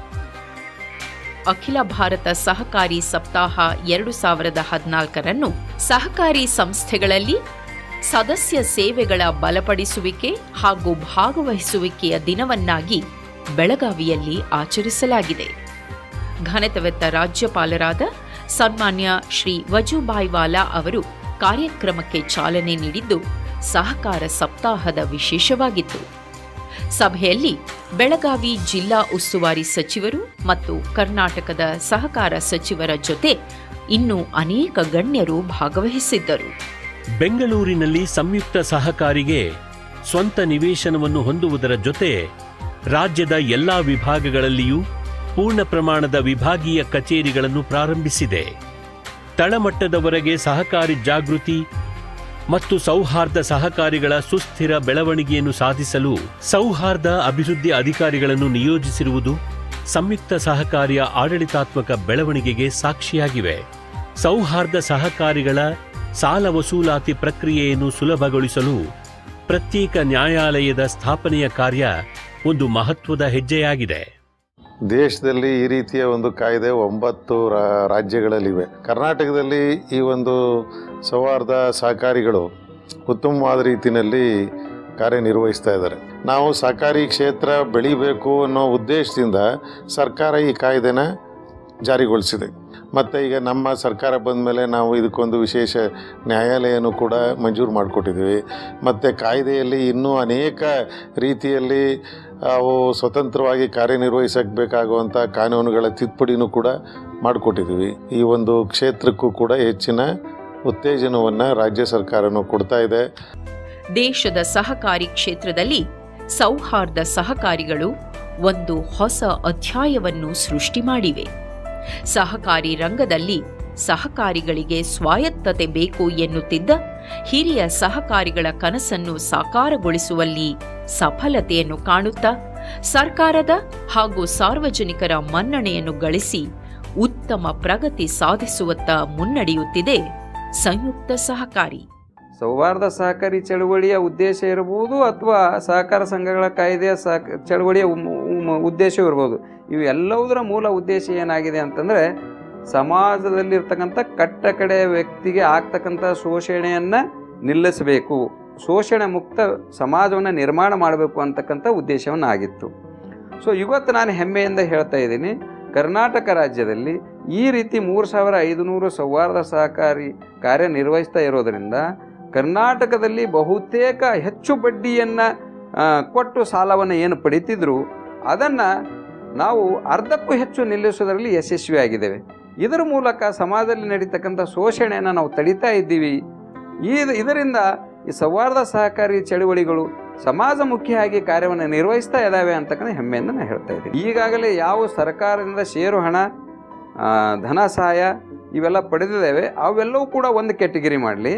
ಅಖಿಲ ಭಾರತ ಸಹಕಾರಿ ಸಪ್ತಾಹ ಎರಡು ಸಾವಿರದ ಹದಿನಾಲ್ಕರನ್ನು ಸಹಕಾರಿ ಸಂಸ್ಥೆಗಳಲ್ಲಿ ಸದಸ್ಯ ಸೇವೆಗಳ ಬಲಪಡಿಸುವಿಕೆ ಹಾಗೂ ಭಾಗವಹಿಸುವಿಕೆಯ ದಿನವನ್ನಾಗಿ ಬೆಳಗಾವಿಯಲ್ಲಿ ಆಚರಿಸಲಾಗಿದೆ ಘನತೆವೆತ್ತ ರಾಜ್ಯಪಾಲರಾದ ಸನ್ಮಾನ್ಯ ಶ್ರೀ ವಜುಭಾಯ್ ವಾಲಾ ಅವರು ಕಾರ್ಯಕ್ರಮಕ್ಕೆ ಚಾಲನೆ ನೀಡಿದ್ದು ಸಹಕಾರ ಸಪ್ತಾಹದ ವಿಶೇಷವಾಗಿತ್ತು ಸಭೆಯಲ್ಲಿ ಬೆಳಗಾವಿ ಜಿಲ್ಲಾ ಉಸ್ತುವಾರಿ ಸಚಿವರು ಮತ್ತು ಕರ್ನಾಟಕದ ಸಹಕಾರ ಸಚಿವರ ಜೊತೆ ಇನ್ನೂ ಅನೇಕ ಗಣ್ಯರು ಭಾಗವಹಿಸಿದ್ದರು ಬೆಂಗಳೂರಿನಲ್ಲಿ ಸಂಯುಕ್ತ ಸಹಕಾರಿಗೆ ಸ್ವಂತ ನಿವೇಶನವನ್ನು ಹೊಂದುವುದರ ಜೊತೆ ರಾಜ್ಯದ ಎಲ್ಲಾ ವಿಭಾಗಗಳಲ್ಲಿಯೂ ಪೂರ್ಣ ಪ್ರಮಾಣದ ವಿಭಾಗೀಯ ಕಚೇರಿಗಳನ್ನು ಪ್ರಾರಂಭಿಸಿದೆ ತಳಮಟ್ಟದವರೆಗೆ ಸಹಕಾರಿ ಜಾಗೃತಿ ಮತ್ತು ಸೌಹಾರ್ದ ಸಹಕಾರಿಗಳ ಸುಸ್ಥಿರ ಬೆಳವಣಿಗೆಯನ್ನು ಸಾಧಿಸಲು ಸೌಹಾರ್ದ ಅಭಿವೃದ್ಧಿ ಅಧಿಕಾರಿಗಳನ್ನು ನಿಯೋಜಿಸಿರುವುದು ಸಂಯುಕ್ತ ಸಹಕಾರಿಯ ಆಡಳಿತಾತ್ಮಕ ಬೆಳವಣಿಗೆಗೆ ಸಾಕ್ಷಿಯಾಗಿವೆ ಸೌಹಾರ್ದ ಸಹಕಾರಿಗಳ ಸಾಲ ವಸೂಲಾತಿ ಪ್ರಕ್ರಿಯೆಯನ್ನು ಸುಲಭಗೊಳಿಸಲು ಪ್ರತ್ಯೇಕ ನ್ಯಾಯಾಲಯದ ಸ್ಥಾಪನೆಯ ಕಾರ್ಯ ಒಂದು ಮಹತ್ವದ ಹೆಜ್ಜೆಯಾಗಿದೆ ದೇಶದಲ್ಲಿ ಈ ರೀತಿಯ ಒಂದು ಕಾಯ್ದೆ ಒಂಬತ್ತು ರಾ- ರಾಜ್ಯಗಳಲ್ಲಿವೆ ಕರ್ನಾಟಕದಲ್ಲಿ ಈ ಒಂದು ಸೌಹಾರ್ದ ಸಹಕಾರಿಗಳು ಉತ್ತಮವಾದ ರೀತಿಯಲ್ಲಿ ಕಾರ್ಯನಿರ್ವಹಿಸ್ತಾ ಇದ್ದಾರೆ ನಾವು ಸಹಕಾರಿ ಕ್ಷೇತ್ರ ಬೆಳಿಬೇಕು ಅನ್ನೋ ಉದ್ದೇಶದಿಂದ ಸರ್ಕಾರ ಈ ಕಾಯ್ದೆನ ಜಾರಿಗೊಳಿಸಿದೆ ಮತ್ತು ಈಗ ನಮ್ಮ ಸರ್ಕಾರ ಬಂದ ಮೇಲೆ ನಾವು ಇದಕ್ಕೊಂದು ವಿಶೇಷ ನ್ಯಾಯಾಲಯನೂ ಕೂಡ ಮಂಜೂರು ಮಾಡಿಕೊಟ್ಟಿದ್ದೀವಿ ಮತ್ತು ಕಾಯ್ದೆಯಲ್ಲಿ ಇನ್ನೂ ಅನೇಕ ರೀತಿಯಲ್ಲಿ ಅವು ಸ್ವತಂತ್ರವಾಗಿ ಕಾರ್ಯನಿರ್ವಹಿಸಕ್ಕೆ ಬೇಕಾಗುವಂಥ ಕಾನೂನುಗಳ ತಿದ್ದುಪಡಿನೂ ಕೂಡ ಮಾಡಿಕೊಟ್ಟಿದ್ದೀವಿ ಈ ಒಂದು ಕ್ಷೇತ್ರಕ್ಕೂ ಕೂಡ ಹೆಚ್ಚಿನ ಉತ್ತೇಜನವನ್ನು ರಾಜ್ಯ ಸರ್ಕಾರನೂ ಕೊಡ್ತಾ ಇದೆ ದೇಶದ ಸಹಕಾರಿ ಕ್ಷೇತ್ರದಲ್ಲಿ ಸೌಹಾರ್ದ ಸಹಕಾರಿಗಳು ಒಂದು ಹೊಸ ಅಧ್ಯಾಯವನ್ನು ಸೃಷ್ಟಿ ಮಾಡಿವೆ ಸಹಕಾರಿ ರಂಗದಲ್ಲಿ ಸಹಕಾರಿಗಳಿಗೆ ಸ್ವಾಯತ್ತತೆ ಬೇಕು ಎನ್ನುತ್ತಿದ್ದ ಹಿರಿಯ ಸಹಕಾರಿಗಳ ಕನಸನ್ನು ಸಾಕಾರಗೊಳಿಸುವಲ್ಲಿ ಸಫಲತೆಯನ್ನು ಕಾಣುತ್ತಾ ಸರ್ಕಾರದ ಹಾಗೂ ಸಾರ್ವಜನಿಕರ ಮನ್ನಣೆಯನ್ನು ಗಳಿಸಿ ಉತ್ತಮ ಪ್ರಗತಿ ಸಾಧಿಸುವತ್ತ ಮುನ್ನಡೆಯುತ್ತಿದೆ ಸಂಯುಕ್ತ ಸಹಕಾರಿ ಸೌಹಾರ್ದ ಸಹಕಾರಿ ಚಳುವಳಿಯ ಉದ್ದೇಶ ಇರಬಹುದು ಅಥವಾ ಸಹಕಾರ ಸಂಘಗಳ ಕಾಯ್ದೆಯ ಸಹಕ ಚಳುವಳಿಯ ಉಮ್- ಉಮ್- ಉದ್ದೇಶ ಇರ್ಬೋದು ಇವು ಎಲ್ಲವುದರ ಮೂಲ ಉದ್ದೇಶ ಏನಾಗಿದೆ ಅಂತಂದರೆ ಸಮಾಜದಲ್ಲಿರ್ತಕ್ಕಂಥ ಕಟ್ಟ ಕಡೆ ವ್ಯಕ್ತಿಗೆ ಆಗ್ತಕ್ಕಂಥ ಶೋಷಣೆಯನ್ನು ನಿಲ್ಲಿಸಬೇಕು ಶೋಷಣೆ ಮುಕ್ತ ಸಮಾಜವನ್ನು ನಿರ್ಮಾಣ ಮಾಡಬೇಕು ಅಂತಕ್ಕಂಥ ಉದ್ದೇಶವನ್ನು ಆಗಿತ್ತು ಸೊ ಇವತ್ತು ನಾನು ಹೆಮ್ಮೆಯಿಂದ ಹೇಳ್ತಾ ಇದ್ದೀನಿ ಕರ್ನಾಟಕ ರಾಜ್ಯದಲ್ಲಿ ಈ ರೀತಿ ಮೂರು ಸಾವಿರ ಐದುನೂರು ಸೌಹಾರ್ದ ಸಹಕಾರಿ ಕಾರ್ಯನಿರ್ವಹಿಸ್ತಾ ಇರೋದರಿಂದ ಕರ್ನಾಟಕದಲ್ಲಿ ಬಹುತೇಕ ಹೆಚ್ಚು ಬಡ್ಡಿಯನ್ನು ಕೊಟ್ಟು ಸಾಲವನ್ನು ಏನು ಪಡಿತಿದ್ರು ಅದನ್ನು ನಾವು ಅರ್ಧಕ್ಕೂ ಹೆಚ್ಚು ನಿಲ್ಲಿಸೋದರಲ್ಲಿ ಯಶಸ್ವಿಯಾಗಿದ್ದೇವೆ ಇದರ ಮೂಲಕ ಸಮಾಜದಲ್ಲಿ ನಡೀತಕ್ಕಂಥ ಶೋಷಣೆಯನ್ನು ನಾವು ತಡಿತಾ ಇದ್ದೀವಿ ಈ ಇದರಿಂದ ಈ ಸೌಹಾರ್ದ ಸಹಕಾರಿ ಚಳುವಳಿಗಳು ಸಮಾಜಮುಖಿಯಾಗಿ ಕಾರ್ಯವನ್ನು ನಿರ್ವಹಿಸ್ತಾ ಇದ್ದಾವೆ ಅಂತಕ್ಕಂಥ ಹೆಮ್ಮೆಯಿಂದ ನಾನು ಹೇಳ್ತಾ ಇದ್ದೀನಿ ಈಗಾಗಲೇ ಯಾವ ಸರ್ಕಾರದಿಂದ ಷೇರು ಹಣ ಆ, ಧನ ಸಹಾಯ ಇವೆಲ್ಲ ಪಡೆದಿದ್ದೇವೆ ಅವೆಲ್ಲವೂ ಕೂಡ ಒಂದು ಕೆಟಗರಿ ಮಾಡಲಿ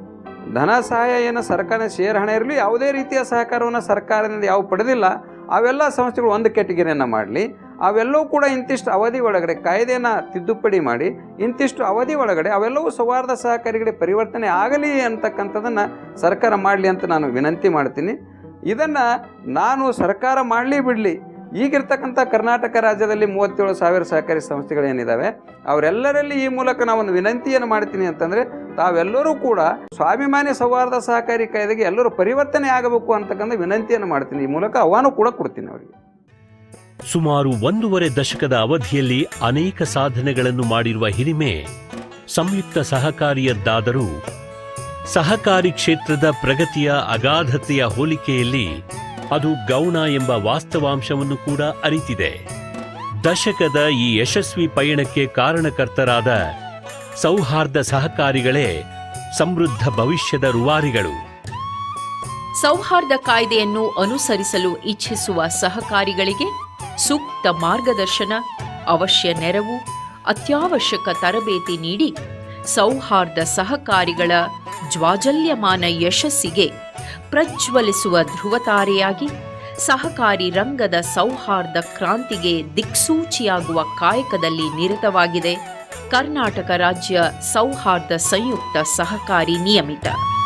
ಧನ ಸಹಾಯ ಏನು ಸರ್ಕಾರ ಶೇರ್ ಹಣ ಇರಲಿ ಯಾವುದೇ ರೀತಿಯ ಸಹಕಾರವನ್ನು ಸರ್ಕಾರದಿಂದ ಯಾವ ಪಡೆದಿಲ್ಲ ಅವೆಲ್ಲ ಸಂಸ್ಥೆಗಳು ಒಂದು ಕೆಟಗರಿಯನ್ನು ಮಾಡಲಿ ಅವೆಲ್ಲವೂ ಕೂಡ ಇಂತಿಷ್ಟು ಅವಧಿ ಒಳಗಡೆ ಕಾಯ್ದೆನ ತಿದ್ದುಪಡಿ ಮಾಡಿ ಇಂತಿಷ್ಟು ಅವಧಿ ಒಳಗಡೆ ಅವೆಲ್ಲವೂ ಸೌಹಾರ್ದ ಸಹಕಾರಿಗಳಿಗೆ ಪರಿವರ್ತನೆ ಆಗಲಿ ಅಂತಕ್ಕಂಥದ್ದನ್ನು ಸರ್ಕಾರ ಮಾಡಲಿ ಅಂತ ನಾನು ವಿನಂತಿ ಮಾಡ್ತೀನಿ ಇದನ್ನು ನಾನು ಸರ್ಕಾರ ಮಾಡಲಿ ಬಿಡಲಿ ಈಗಿರ್ತಕ್ಕಂಥ ಕರ್ನಾಟಕ ರಾಜ್ಯದಲ್ಲಿ ಮೂವತ್ತೇಳು ಸಾವಿರ ಸಹಕಾರಿ ಸಂಸ್ಥೆಗಳೇನಿದ್ದಾವೆ ಅವರೆಲ್ಲರಲ್ಲಿ ಈ ಮೂಲಕ ನಾನು ಒಂದು ವಿನಂತಿಯನ್ನು ಮಾಡ್ತೀನಿ ಅಂತಂದರೆ ತಾವೆಲ್ಲರೂ ಕೂಡ ಸ್ವಾಭಿಮಾನಿ ಸೌಹಾರ್ದ ಸಹಕಾರಿ ಕಾಯ್ದೆಗೆ ಎಲ್ಲರೂ ಪರಿವರ್ತನೆ ಆಗಬೇಕು ಅಂತಕ್ಕಂಥ ವಿನಂತಿಯನ್ನು ಮಾಡ್ತೀನಿ ಈ ಮೂಲಕ ಆಹ್ವಾನ ಕೂಡ ಕೊಡ್ತೀನಿ ಅವರಿಗೆ ಸುಮಾರು ಒಂದೂವರೆ ದಶಕದ ಅವಧಿಯಲ್ಲಿ ಅನೇಕ ಸಾಧನೆಗಳನ್ನು ಮಾಡಿರುವ ಹಿರಿಮೆ ಸಂಯುಕ್ತ ಸಹಕಾರಿಯದ್ದಾದರೂ ಸಹಕಾರಿ ಕ್ಷೇತ್ರದ ಪ್ರಗತಿಯ ಅಗಾಧತೆಯ ಹೋಲಿಕೆಯಲ್ಲಿ ಅದು ಗೌಣ ಎಂಬ ವಾಸ್ತವಾಂಶವನ್ನು ಕೂಡ ಅರಿತಿದೆ ದಶಕದ ಈ ಯಶಸ್ವಿ ಪಯಣಕ್ಕೆ ಕಾರಣಕರ್ತರಾದ ಸೌಹಾರ್ದ ಸಹಕಾರಿಗಳೇ ಸಮೃದ್ಧ ಭವಿಷ್ಯದ ರೂವಾರಿಗಳು ಸೌಹಾರ್ದ ಕಾಯ್ದೆಯನ್ನು ಅನುಸರಿಸಲು ಇಚ್ಛಿಸುವ ಸಹಕಾರಿಗಳಿಗೆ ಸೂಕ್ತ ಮಾರ್ಗದರ್ಶನ ಅವಶ್ಯ ನೆರವು ಅತ್ಯವಶ್ಯಕ ತರಬೇತಿ ನೀಡಿ ಸೌಹಾರ್ದ ಸಹಕಾರಿಗಳ ಜ್ವಾಜಲ್ಯಮಾನ ಯಶಸ್ಸಿಗೆ ಪ್ರಜ್ವಲಿಸುವ ಧ್ರುವತಾರೆಯಾಗಿ ಸಹಕಾರಿ ರಂಗದ ಸೌಹಾರ್ದ ಕ್ರಾಂತಿಗೆ ದಿಕ್ಸೂಚಿಯಾಗುವ ಕಾಯಕದಲ್ಲಿ ನಿರತವಾಗಿದೆ ಕರ್ನಾಟಕ ರಾಜ್ಯ ಸೌಹಾರ್ದ ಸಂಯುಕ್ತ ಸಹಕಾರಿ ನಿಯಮಿತ